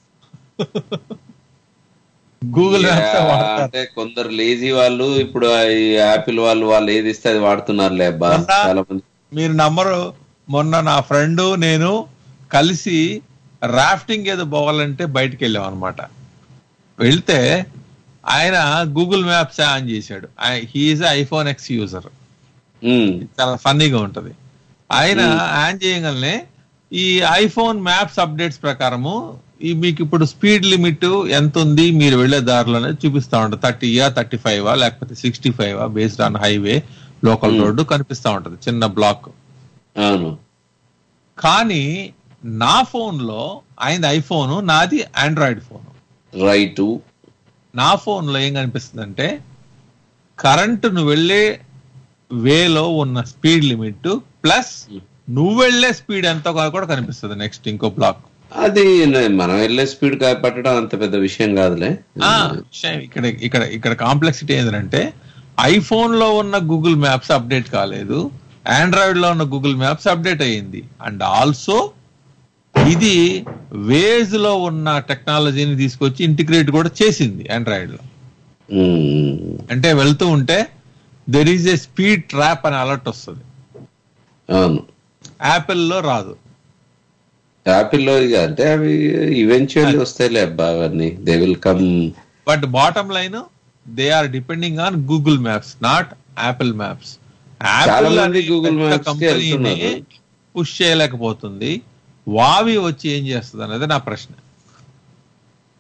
గూగుల్ మ్యాప్స్ Yeah, వాడతారు అంటే కొందరు లేజీ వాళ్ళు ఇప్పుడు ఈ యాపిల్ వాళ్ళు వాళ్ళు ఏది ఇస్తే అది వాడుతున్నారులే అబ్బా మొన్న- చాలా మంది మీరు నమ్మరు మొన్న నా ఫ్రెండ్ నేను కలిసి రాఫ్టింగ్ ఏదో పోవాలంటే బయటికి వెళ్ళాం అనమాట వెళ్తే ఆయన గూగుల్ మ్యాప్స్ ఆన్ చేశాడు he's iPhone X user um. చాలా ఫన్నీగా ఉంటది ఆయన ఆన్ చేయగలనే ఈ ఐఫోన్ మ్యాప్స్ అప్డేట్స్ ప్రకారము ఈ మీకు ఇప్పుడు స్పీడ్ లిమిట్ ఎంత ఉంది మీరు వెళ్లే దారిలోనే చూపిస్తా ఉంటుంది థర్టీయా థర్టీ ఫైవ్ లేకపోతే sixty five based on highway local road కనిపిస్తా ఉంటది చిన్న బ్లాక్ అవును కానీ నా ఫోన్ లో ఆయన ఐఫోన్ నాది ఆండ్రాయిడ్ ఫోన్ రైట్ నా ఫోన్ లో ఏం కనిపిస్తుంది అంటే కరెంట్ నువ్వు వెళ్ళే వేలో ఉన్న స్పీడ్ లిమిట్ ప్లస్ నువ్వు వెళ్ళే స్పీడ్ ఎంత కూడా కనిపిస్తుంది నెక్స్ట్ ఇంకో బ్లాక్ అది నే- మనం వెళ్ళే స్పీడ్ పట్టడం అంత పెద్ద విషయం కాదులే ఆ, విషయం ఇక్కడ ఇక్కడ ఇక్కడ కాంప్లెక్సిటీ ఏంటంటే ఐఫోన్ లో ఉన్న గూగుల్ మ్యాప్స్ అప్డేట్ కాలేదు ఆండ్రాయిడ్ లో ఉన్న గూగుల్ మ్యాప్స్ అప్డేట్ అయ్యింది అండ్ ఆల్సో ఇది వేజ్ లో ఉన్న టెక్నాలజీని తీసుకొచ్చి ఇంటిగ్రేట్ కూడా చేసింది ఆండ్రాయిడ్ లో ఉమ్. అంటే వెళ్తూ ఉంటే there is a speed trap అని అలర్ట్ వస్తుంది అవును యాపిల్ లో రాదు యాపిల్లో ఇక అంటే అవి ఈవెన్చువల్లీ వస్తాయిలే అబ్బా అవన్నీ they will come but bottom line they are depending on Google Maps not Apple Maps చాలా మంది Google Maps కి వెళ్తున్నారు. పుష్ చేయలేకపోతుంది వావి వచ్చి ఏం చేస్తుంది అనేది నా ప్రశ్న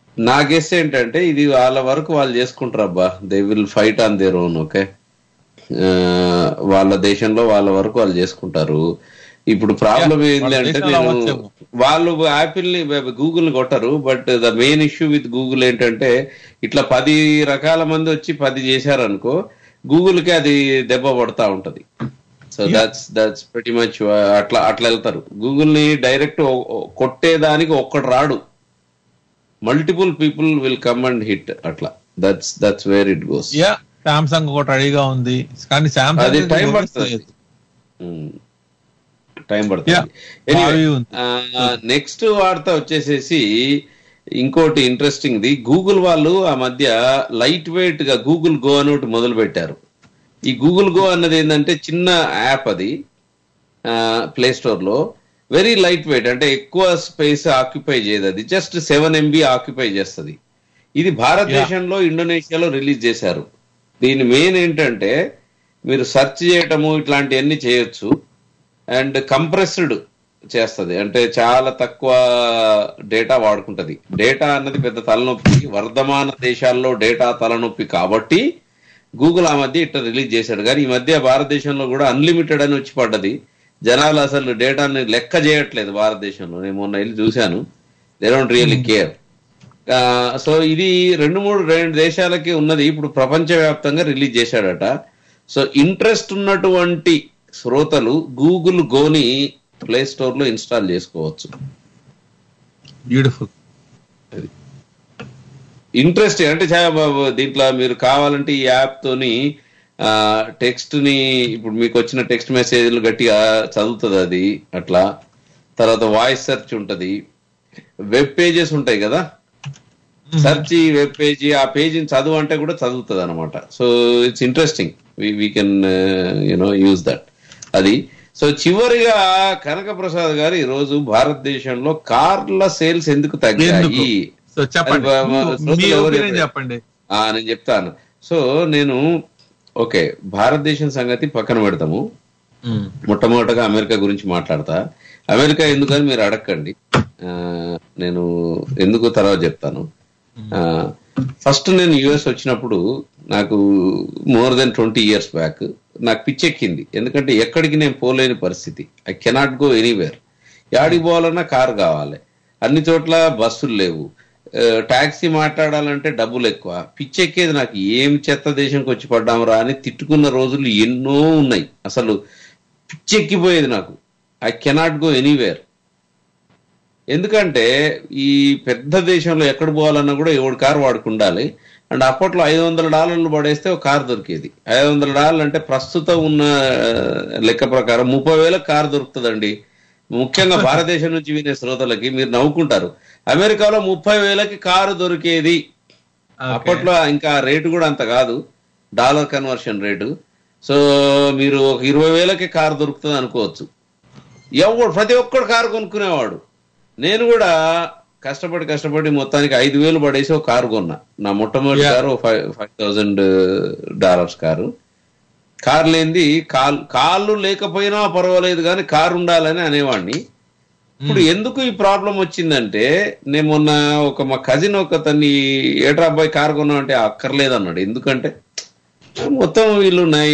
నా గెస్ ఏంటంటే ఇది వాళ్ళ వరకు వాళ్ళు చేసుకుంటారు అబ్బా they will fight on their own okay వాళ్ళ దేశంలో వాళ్ళ వరకు వాళ్ళు చేసుకుంటారు ఇప్పుడు ప్రాబ్లం Yeah, ఏంటి వాళ్ళ అంటే దేశంలో నేను అవ్వచ్చేమో. వాళ్ళు యాపిల్ ని గూగుల్ ని కొట్టరు but the main issue with Google ఏంటంటే ఇట్లా పది రకాల మంది వచ్చి పది చేశారనుకో గూగుల్ కి అది దెబ్బ పడతా ఉంటది so Yeah. That's that's very much అట్లా అట్లా వెళ్తారు గూగుల్ ని డైరెక్ట్ కొట్టేదానికి ఒక్కడు రాడు multiple people will come and hit అట్లా that's that's where it goes yeah Samsung ఒకటి రెడీగా ఉంది కానీ అది సామ్సంగ్ టైం పడుతుంది టైం Yeah. పడుతుంది భావి ఉంది. నెక్స్ట్ వార్త వచ్చేసేసి ఇంకోటి ఇంట్రెస్టింగ్ ది గూగుల్ వాళ్ళు ఆ మధ్య లైట్ వెయిట్ గా గూగుల్ గో అని ఒకటి మొదలు పెట్టారు ఈ గూగుల్ గో అన్నది ఏంటంటే చిన్న యాప్ అది ప్లే స్టోర్ లో వెరీ లైట్ వెయిట్ అంటే ఎక్కువ స్పేస్ ఆక్యుపై చేయదు అది జస్ట్ సెవెన్ ఎంబీ ఆక్యుపై చేస్తుంది ఇది భారతదేశంలో ఇండోనేషియాలో రిలీజ్ చేశారు దీని మెయిన్ ఏంటంటే మీరు సెర్చ్ చేయటము ఇట్లాంటివన్నీ చేయొచ్చు అండ్ కంప్రెస్డ్ చేస్తుంది అంటే చాలా తక్కువ డేటా వాడుకుంటది డేటా అన్నది పెద్ద తలనొప్పి వర్ధమాన దేశాల్లో డేటా తలనొప్పి కాబట్టి గూగుల్ ఆ మధ్య ఇట్లా రిలీజ్ చేశాడు కానీ ఈ మధ్య భారతదేశంలో కూడా అన్లిమిటెడ్ అని వచ్చి పడ్డది జనాలు అసలు డేటాని లెక్క చేయట్లేదు భారతదేశంలో నేను మొన్న వెళ్ళి చూశాను they don't really care so ఇది రెండు మూడు రెండు దేశాలకి ఉన్నది ఇప్పుడు ప్రపంచవ్యాప్తంగా రిలీజ్ చేశాడట సో ఇంట్రెస్ట్ ఉన్నటువంటి శ్రోతలు గూగుల్ గోని ప్లే స్టోర్ లో ఇన్స్టాల్ చేసుకోవచ్చు బ్యూటిఫుల్ ఇంట్రెస్ట్ అంటే చా- బ- దీంట్లో మీరు కావాలంటే ఈ యాప్ తోని టెక్స్ట్ ని ఇప్పుడు మీకు వచ్చిన టెక్స్ట్ మెసేజ్లు గట్టిగా చదువుతుంది అది అట్లా తర్వాత వాయిస్ సెర్చ్ ఉంటది వెబ్ పేజెస్ ఉంటాయి కదా సెర్చ్ వెబ్ పేజీ ఆ పేజీని చదువు అంటే కూడా చదువుతుంది అనమాట so it's interesting we can you know use that అది సో చివరిగా కనక ప్రసాద్ గారు ఈ రోజు భారతదేశంలో కార్ల సేల్స్ ఎందుకు ఎందుకు తగ్గాయి సో చెప్పండి అది బా- బా- మీ శ్రోతలు ఎవరు ఒపీనియన్ చెప్పారు? చెప్పండి ఆ, నేను చెప్తాను సో నేను ఓకే భారతదేశం సంగతి పక్కన పెడతాము మొట్టమొదటగా అమెరికా గురించి మాట్లాడతా అమెరికా ఎందుకని మీరు అడగండి ఆ, నేను ఎందుకు తర్వాత చెప్తాను ఫస్ట్ నేను యుఎస్ వచ్చినప్పుడు నాకు more than twenty years back నాకు పిచ్చెక్కింది ఎందుకంటే ఎక్కడికి నేను పోలేని పరిస్థితి ఐ కెనాట్ గో ఎనీవేర్ యాడికి పోవాలన్నా కారు కావాలి అన్ని చోట్ల బస్సులు లేవు టాక్సీ మాట్లాడాలంటే డబ్బులు ఎక్కువ పిచ్చెక్కేది నాకు ఏం చెత్త దేశంకి వచ్చి పడ్డామరా అని తిట్టుకున్న రోజులు ఎన్నో ఉన్నాయి అసలు పిచ్చెక్కిపోయేది నాకు ఐ కెనాట్ గో ఎనీవేర్ ఎందుకంటే ఈ పెద్ద దేశంలో ఎక్కడ పోవాలన్నా కూడా ఎవడు కారు వాడుకుండాలి అండ్ అప్పట్లో ఐదు వందల డాలర్లు పడేస్తే ఒక కారు దొరికేది ఐదు వందల డాలర్లు అంటే ప్రస్తుతం ఉన్న ఆ, లెక్క ప్రకారం ముప్పై వేలకు కారు దొరుకుతుందండి ముఖ్యంగా భారతదేశం నుంచి వినే శ్రోతలకి మీరు నవ్వుకుంటారు అమెరికాలో ముప్పై వేలకి కారు దొరికేది అప్పట్లో ఇంకా రేటు కూడా అంత కాదు డాలర్ కన్వర్షన్ రేటు సో మీరు ఒక ఇరవై వేలకి కారు దొరుకుతుంది అనుకోవచ్చు ఎవడు ప్రతి ఒక్కడు కారు కొనుక్కునేవాడు నేను కూడా కష్టపడి కష్టపడి మొత్తానికి ఐదు వేలు పడేసి ఒక కారు కొన్నా నా మొట్టమొదటి Yeah. Car five five thousand dollars car car లేనిది కాల్ కాళ్ళు లేకపోయినా పర్వాలేదు కానీ కారు ఉండాలని అనేవాడిని ఇప్పుడు ఎందుకు ఈ ప్రాబ్లం వచ్చిందంటే నేను మొన్న ఒక మా కజిన్ ఒక తన్ని ఏట్రా అబ్బాయి కారు కొన్నామంటే అక్కర్లేదు అన్నాడు ఎందుకంటే మొత్తం వీళ్ళు నై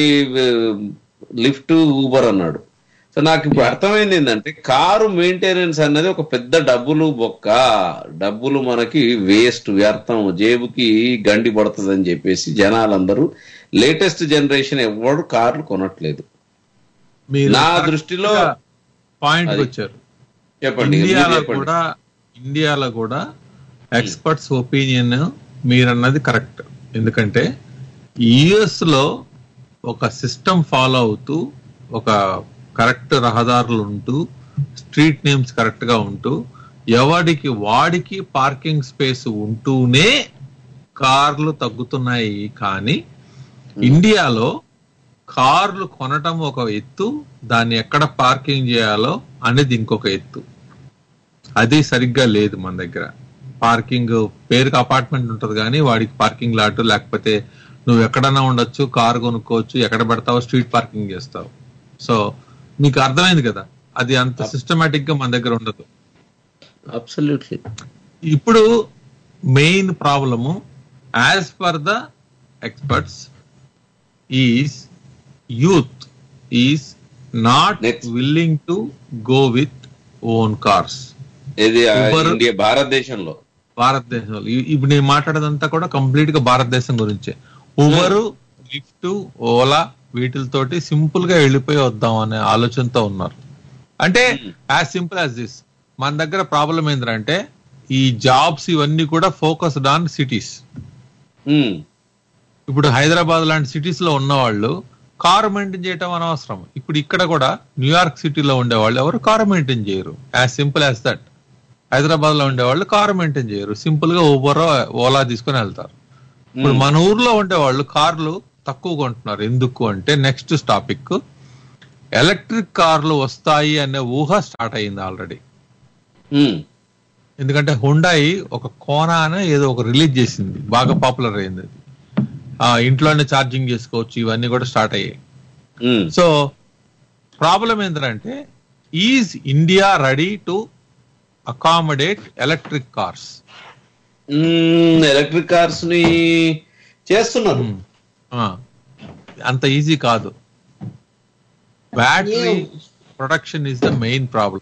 లిఫ్ట్ ఊబర్ అన్నాడు సో నాకు ఇప్పుడు అర్థమైంది ఏంటంటే కారు మెయింటెనెన్స్ అన్నది ఒక పెద్ద డబ్బులు బొక్క డబ్బులు మనకి వేస్ట్ వ్యర్థం జేబుకి గండి పడుతుంది అని చెప్పేసి జనాలందరూ లేటెస్ట్ జనరేషన్ ఎవరు కార్లు కొనట్లేదు మీరు నా correct దృష్టిలో గా పాయింట్ అది. వచ్చారు చెప్పండి మీరు ఇండియాలో చెప్పండి కూడా ఇండియాలో కూడా ఎక్స్పర్ట్స్ ఒపీనియన్ మీరన్నది కరెక్ట్ ఎందుకంటే యుఎస్ లో ఒక సిస్టమ్ ఫాలో అవుతూ ఒక కరెక్ట్ రహదారులు ఉంటూ స్ట్రీట్ నేమ్స్ కరెక్ట్ గా ఉంటూ ఎవడికి వాడికి పార్కింగ్ స్పేస్ ఉంటూనే కార్లు తగ్గుతున్నాయి కానీ ఇండియాలో కార్లు కొనటం ఒక ఎత్తు దాన్ని ఎక్కడ పార్కింగ్ చేయాలో అనేది ఇంకొక ఎత్తు అది సరిగ్గా లేదు మన దగ్గర పార్కింగ్ పేరుకి అపార్ట్మెంట్ ఉంటది కానీ వాడికి పార్కింగ్ లాట్ లేకపోతే నువ్వు ఎక్కడన్నా ఉండొచ్చు కారు కొనుక్కోవచ్చు ఎక్కడ పెడతావు స్ట్రీట్ పార్కింగ్ చేస్తావు సో మీకు అర్థమైంది కదా అది అంత సిస్టమేటిక్ గా మన దగ్గర ఉండదు అబ్సల్యూట్లీ ఇప్పుడు main problem as per the experts is youth is not Next. Willing to go with own cars ఇది ఆ, Uber- ఇండియా భారతదేశంలో భారతదేశంలో ఇ- ఇప్పుడు నేను మాట్లాడేదంతా కూడా కంప్లీట్ గా భారతదేశం గురించే ఉబర్ లిఫ్ట్ ఓలా వీటితోటి సింపుల్ గా వెళ్ళిపోయి వద్దాం అనే ఆలోచనతో ఉన్నారు అంటే యాజ్ సింపుల్ యాజ్ దిస్ మన దగ్గర ప్రాబ్లం ఏంటంటే ఈ జాబ్స్ ఇవన్నీ కూడా ఫోకస్డ్ ఆన్ సిటీస్ ఉమ్, ఇప్పుడు హైదరాబాద్ లాంటి సిటీస్ లో ఉన్న వాళ్ళు కారు మెయింటైన్ చేయటం అనవసరం ఇప్పుడు ఇక్కడ కూడా న్యూయార్క్ సిటీలో ఉండే వాళ్ళు ఎవరు కారు మెయింటైన్ చేయరు as simple as that Hyderabad లో ఉండే వాళ్ళు కారు మెయింటైన్ చేయరు సింపుల్ గా ఊబర్ ఓలా తీసుకొని వెళ్తారు ఇప్పుడు మన ఊర్లో ఉండే వాళ్ళు కార్లు తక్కువ కొంటున్నారు ఎందుకు అంటే నెక్స్ట్ టాపిక్ ఎలక్ట్రిక్ కార్లు వస్తాయి అనే ఊహ స్టార్ట్ అయింది ఆల్రెడీ ఉమ్, ఎందుకంటే హుండాయి ఒక కోనా అనే ఏదో ఒక రిలీజ్ చేసింది బాగా పాపులర్ అయింది అది ఆ, ఇంట్లోనే ఛార్జింగ్ చేసుకోవచ్చు ఇవన్నీ కూడా స్టార్ట్ అయ్యాయి ఉమ్. సో ప్రాబ్లం ఏంటంటే is India ready to accommodate electric cars hmm, electric cars ని చేస్తున్నారు అంత ఈజీ కాదు battery production is the main problem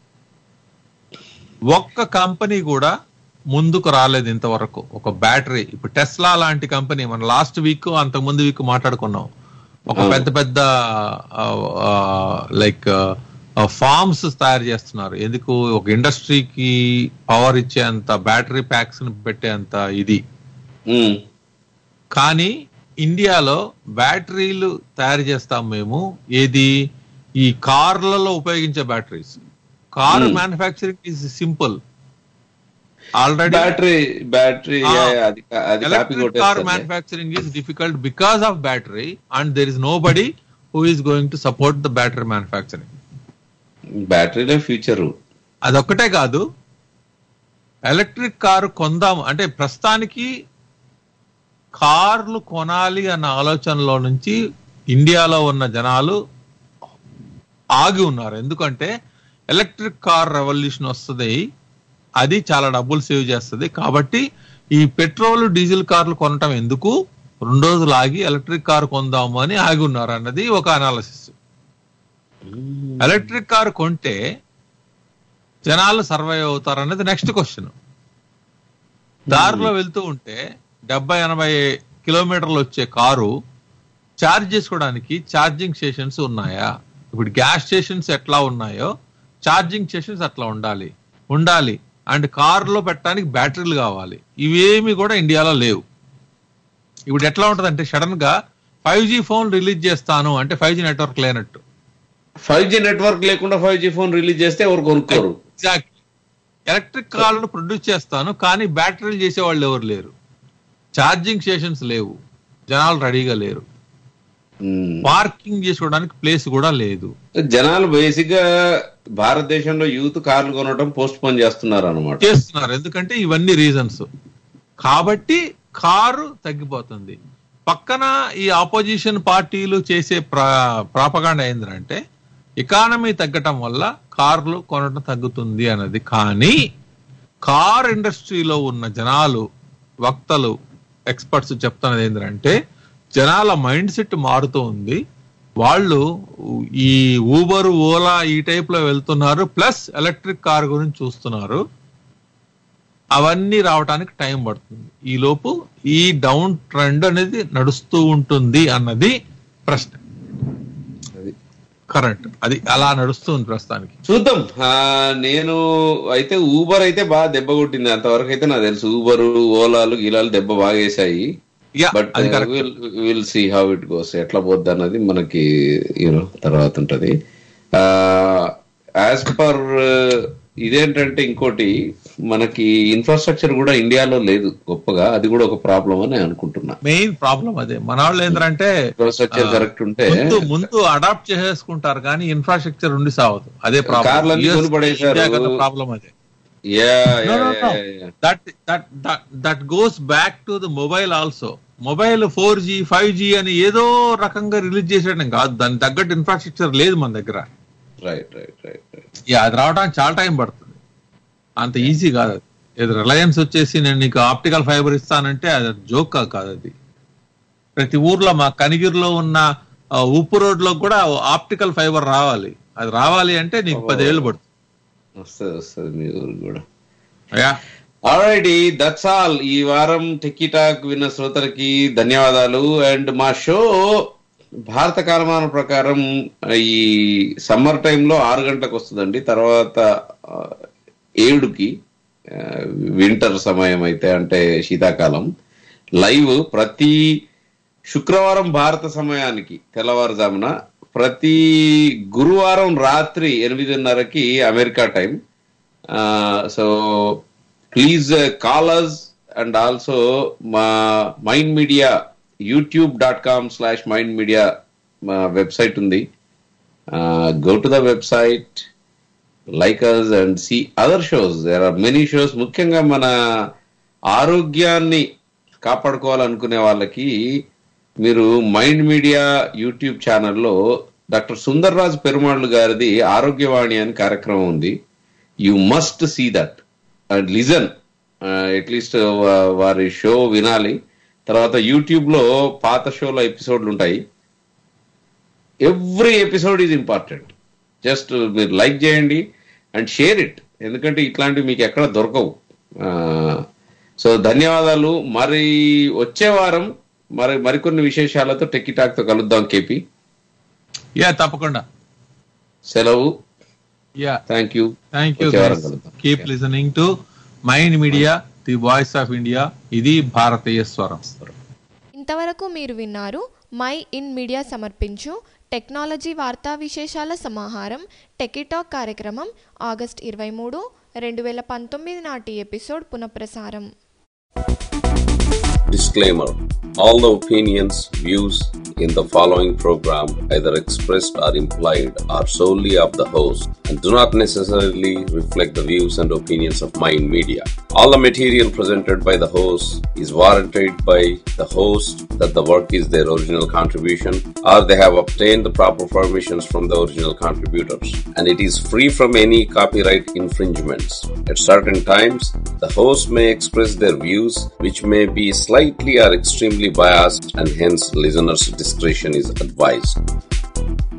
ఒక్క కంపెనీ కూడా ముందుకు రాలేదు ఇంతవరకు ఒక బ్యాటరీ ఇప్పుడు టెస్లా లాంటి కంపెనీ మన లాస్ట్ వీక్ అంతకు ముందు వీక్ మాట్లాడుకున్నాం ఒక అవును. పెద్ద పెద్ద లైక్ ఫార్మ్స్ తయారు చేస్తున్నారు ఎందుకు ఒక ఇండస్ట్రీకి పవర్ ఇచ్చేంత బ్యాటరీ ప్యాక్స్ పెట్టేంత ఇది ఉమ్, కానీ ఇండియాలో బ్యాటరీలు తయారు చేస్తాం మేము ఏది ఈ కార్లలో ఉపయోగించే batteries car Hmm. Manufacturing is simple already battery battery ah, yeah, yeah, అది కా- అది కాపీ ఎలక్ట్రిక్ కార్ కొట్టేస్తారు manufacturing is difficult because of battery and there is nobody who is going to support the battery manufacturing బ్యాటరీలే future అదొక్కటే కాదు electric car కొందాం అంటే ప్రస్తుతానికి కార్లు కొనాలి అన్న ఆలోచనలో నుంచి ఇండియాలో ఉన్న జనాలు ఆగి ఉన్నారు ఎందుకంటే ఎలక్ట్రిక్ కార్ రెవల్యూషన్ వస్తుంది అది చాలా డబ్బులు సేవ్ చేస్తుంది కాబట్టి ఈ పెట్రోల్ డీజిల్ కార్లు కొనటం ఎందుకు రెండు రోజులు ఆగి ఎలక్ట్రిక్ కార్ కొందాము అని ఆగి ఉన్నారు అన్నది ఒక అనాలసిస్ ఎలక్ట్రిక్ కారు కొంటే జనాలు సర్వైవ్ అవుతారు అనేది నెక్స్ట్ క్వశ్చన్ దారిలో వెళ్తూ ఉంటే డెబ్బై ఎనభై కిలోమీటర్లు వచ్చే కారు ఛార్జ్ చేసుకోవడానికి ఛార్జింగ్ స్టేషన్స్ ఉన్నాయా ఇప్పుడు గ్యాస్ స్టేషన్స్ ఎట్లా ఉన్నాయో ఛార్జింగ్ స్టేషన్స్ అట్లా ఉండాలి ఉండాలి అండ్ కార్లో పెట్టడానికి బ్యాటరీలు కావాలి ఇవేమి కూడా ఇండియాలో లేవు ఇప్పుడు ఎట్లా ఉంటదంటే సడన్ గా ఫైవ్ జీ ఫోన్ రిలీజ్ చేస్తాను అంటే ఫైవ్ జీ నెట్వర్క్ లేనట్టు ఫైవ్ జీ నెట్వర్క్ లేకుండా ఫైవ్ జీ ఫోన్ రిలీజ్ చేస్తే ఎవరు కొనుక్కోరు ఎగ్జాక్ట్లీ ఎలక్ట్రిక్ కార్లను ప్రొడ్యూస్ చేస్తాను కానీ బ్యాటరీలు చేసే వాళ్ళు ఎవరు లేరు ఛార్జింగ్ స్టేషన్స్ లేవు జనాలు రెడీగా లేరు మ్మ్. పార్కింగ్ చేసుకోవడానికి ప్లేస్ కూడా లేదు జనాలు బేసిక్ గా భారతదేశంలో యూత్ కార్లు కొనడం పోస్ట్ పోన్ చేస్తున్నారు అనమాట చేస్తున్నారు ఎందుకంటే ఇవన్నీ రీజన్స్ కాబట్టి కారు తగ్గిపోతుంది పక్కన ఈ ఆపోజిషన్ పార్టీలు చేసే ప్రా ప్రాపగాండ ఏంటంటే ఎకానమీ తగ్గటం వల్ల కార్లు కొనడం తగ్గుతుంది అన్నది కానీ కార్ ఇండస్ట్రీలో ఉన్న జనాలు వక్తలు ఎక్స్పర్ట్స్ చెప్తున్నది ఏంటంటే జనాల మైండ్ సెట్ మారుతూ ఉంది వాళ్ళు ఈ ఊబర్ ఓలా ఈ టైప్ లో వెళ్తున్నారు ప్లస్ ఎలక్ట్రిక్ కార్ గురించి చూస్తున్నారు అవన్నీ రావడానికి టైం పడుతుంది ఈ లోపు ఈ డౌన్ ట్రెండ్ అనేది నడుస్తూ ఉంటుంది అన్నది ప్రశ్న కరెక్ట్ అది అలా నడుస్తుంది ప్రస్తుతానికి చూద్దాం ఆ, నేను అయితే ఊబర్ అయితే బాగా దెబ్బ కొట్టింది అంతవరకు అయితే నాకు తెలుసు ఊబర్ ఓలాలు గీలాలు దెబ్బ బాగా వేసాయి Yeah, బట్ అది correct. Will see how it goes ఎట్లా పోద్ది అన్నది మనకి యూనో తర్వాత ఉంటది యాజ్ పర్ ఇదేంటంటే ఇంకోటి మనకి ఇన్ఫ్రాస్ట్రక్చర్ కూడా ఇండియాలో లేదు గొప్పగా అది కూడా ఒక ప్రాబ్లం అని అనుకుంటున్నా మెయిన్ ప్రాబ్లం అదే మన వాళ్ళు ఏంటంటే ఇన్ఫ్రాస్ట్రక్చర్ కరెక్ట్ ఉంటే ముందు ముందు అడాప్ట్ చేసేసుకుంటారు కానీ ఇన్ఫ్రాస్ట్రక్చర్ ఉండి సావదు అదే కార్లన్నీ ప్రాబ్లం కొనిపడేశారు. ప్రాబ్లం అదే yeah No, no, no. That that that goes back to the mobile also mobile four G five G అని ఏదో రకంగా రిలీజ్ చేసేయడం కాదు దానికి తగ్గట్టు ఇన్ఫ్రాస్ట్రక్చర్ లేదు మన దగ్గర right right right right yeah, అది రావడానికి చాలా టైం పడుతుంది అంత ఈజీ కాదు అది ఏది రిలయన్స్ వచ్చేసి నేను నీకు ఆప్టికల్ ఫైబర్ ఇస్తానంటే అది జోక్ కాదు అది ప్రతి ఊర్లో మా కనిగిరిలో ఉన్న ఆ, ఉప్పు రోడ్ లో కూడా ఆప్టికల్ ఫైబర్ రావాలి అది రావాలి అంటే నీకు పదేళ్ళు పడుతుంది వస్తుంది వస్తుంది మీ ఊరు కూడా యా ఆల్రైటీ దట్స్ ఆల్ ఈ వారం టెక్కీ టాక్ విన్న శ్రోతలకి ధన్యవాదాలు అండ్ మా షో భారత కాలమానం ప్రకారం ఈ సమ్మర్ టైంలో ఆరు గంటలకు వస్తుందండి తర్వాత ఆ, ఏడుకి వింటర్ సమయం అయితే అంటే శీతాకాలం లైవ్ ప్రతి శుక్రవారం భారత సమయానికి తెల్లవారుజామున ప్రతి గురువారం రాత్రి ఎనిమిదిన్నరకి America time so please callers and also మా Mind Media YouTube dot com slash Mind Media మా వెబ్సైట్ ఉంది go to the website like us and see other shows there are many shows ముఖ్యంగా మన ఆరోగ్యాన్ని కాపాడుకోవాలనుకునే వాళ్ళకి మీరు మైండ్ మీడియా యూట్యూబ్ ఛానల్లో డాక్టర్ సుందర్ రాజ్ పెరుమాళ్ళు గారిది ఆరోగ్యవాణి అని కార్యక్రమం ఉంది you must see that and listen at least వారి షో వినాలి తర్వాత యూట్యూబ్ లో పాత షోలో ఎపిసోడ్లు ఉంటాయి every episode is important just మీరు లైక్ చేయండి అండ్ షేర్ ఇట్ ఎందుకంటే ఇట్లాంటివి మీకు ఎక్కడ దొరకవు సో ధన్యవాదాలు మరి వచ్చే వారం మరి మరికొన్ని విశేషాలతో టెక్కి టాక్ తో కలుద్దాం కేపీ యా తప్పకుండా సెలవు yeah thank you thank you వచ్చే వారం కలుద్దాం keep listening to Mind Media the voice of India ఇది భారతీయ స్వరం ఇంతవరకు మీరు విన్నారు మై ఇన్ మీడియా సమర్పించు టెక్నాలజీ వార్తా విశేషాల సమాహారం టెకిటాక్ కార్యక్రమం ఆగస్ట్ ఇరవై మూడు రెండు వేల పంతొమ్మిది నాటి ఎపిసోడ్ పునఃప్రసారం Disclaimer All the opinions, views in the following program, either expressed or implied, are solely of the host and do not necessarily reflect the views and opinions of Mind Media. All the material presented by the host is warranted by the host that the work is their original contribution or they have obtained the proper permissions from the original contributors and it is free from any copyright infringements. At certain times, the host may express their views which may be slightly or extremely biased and hence listeners' discretion is advised.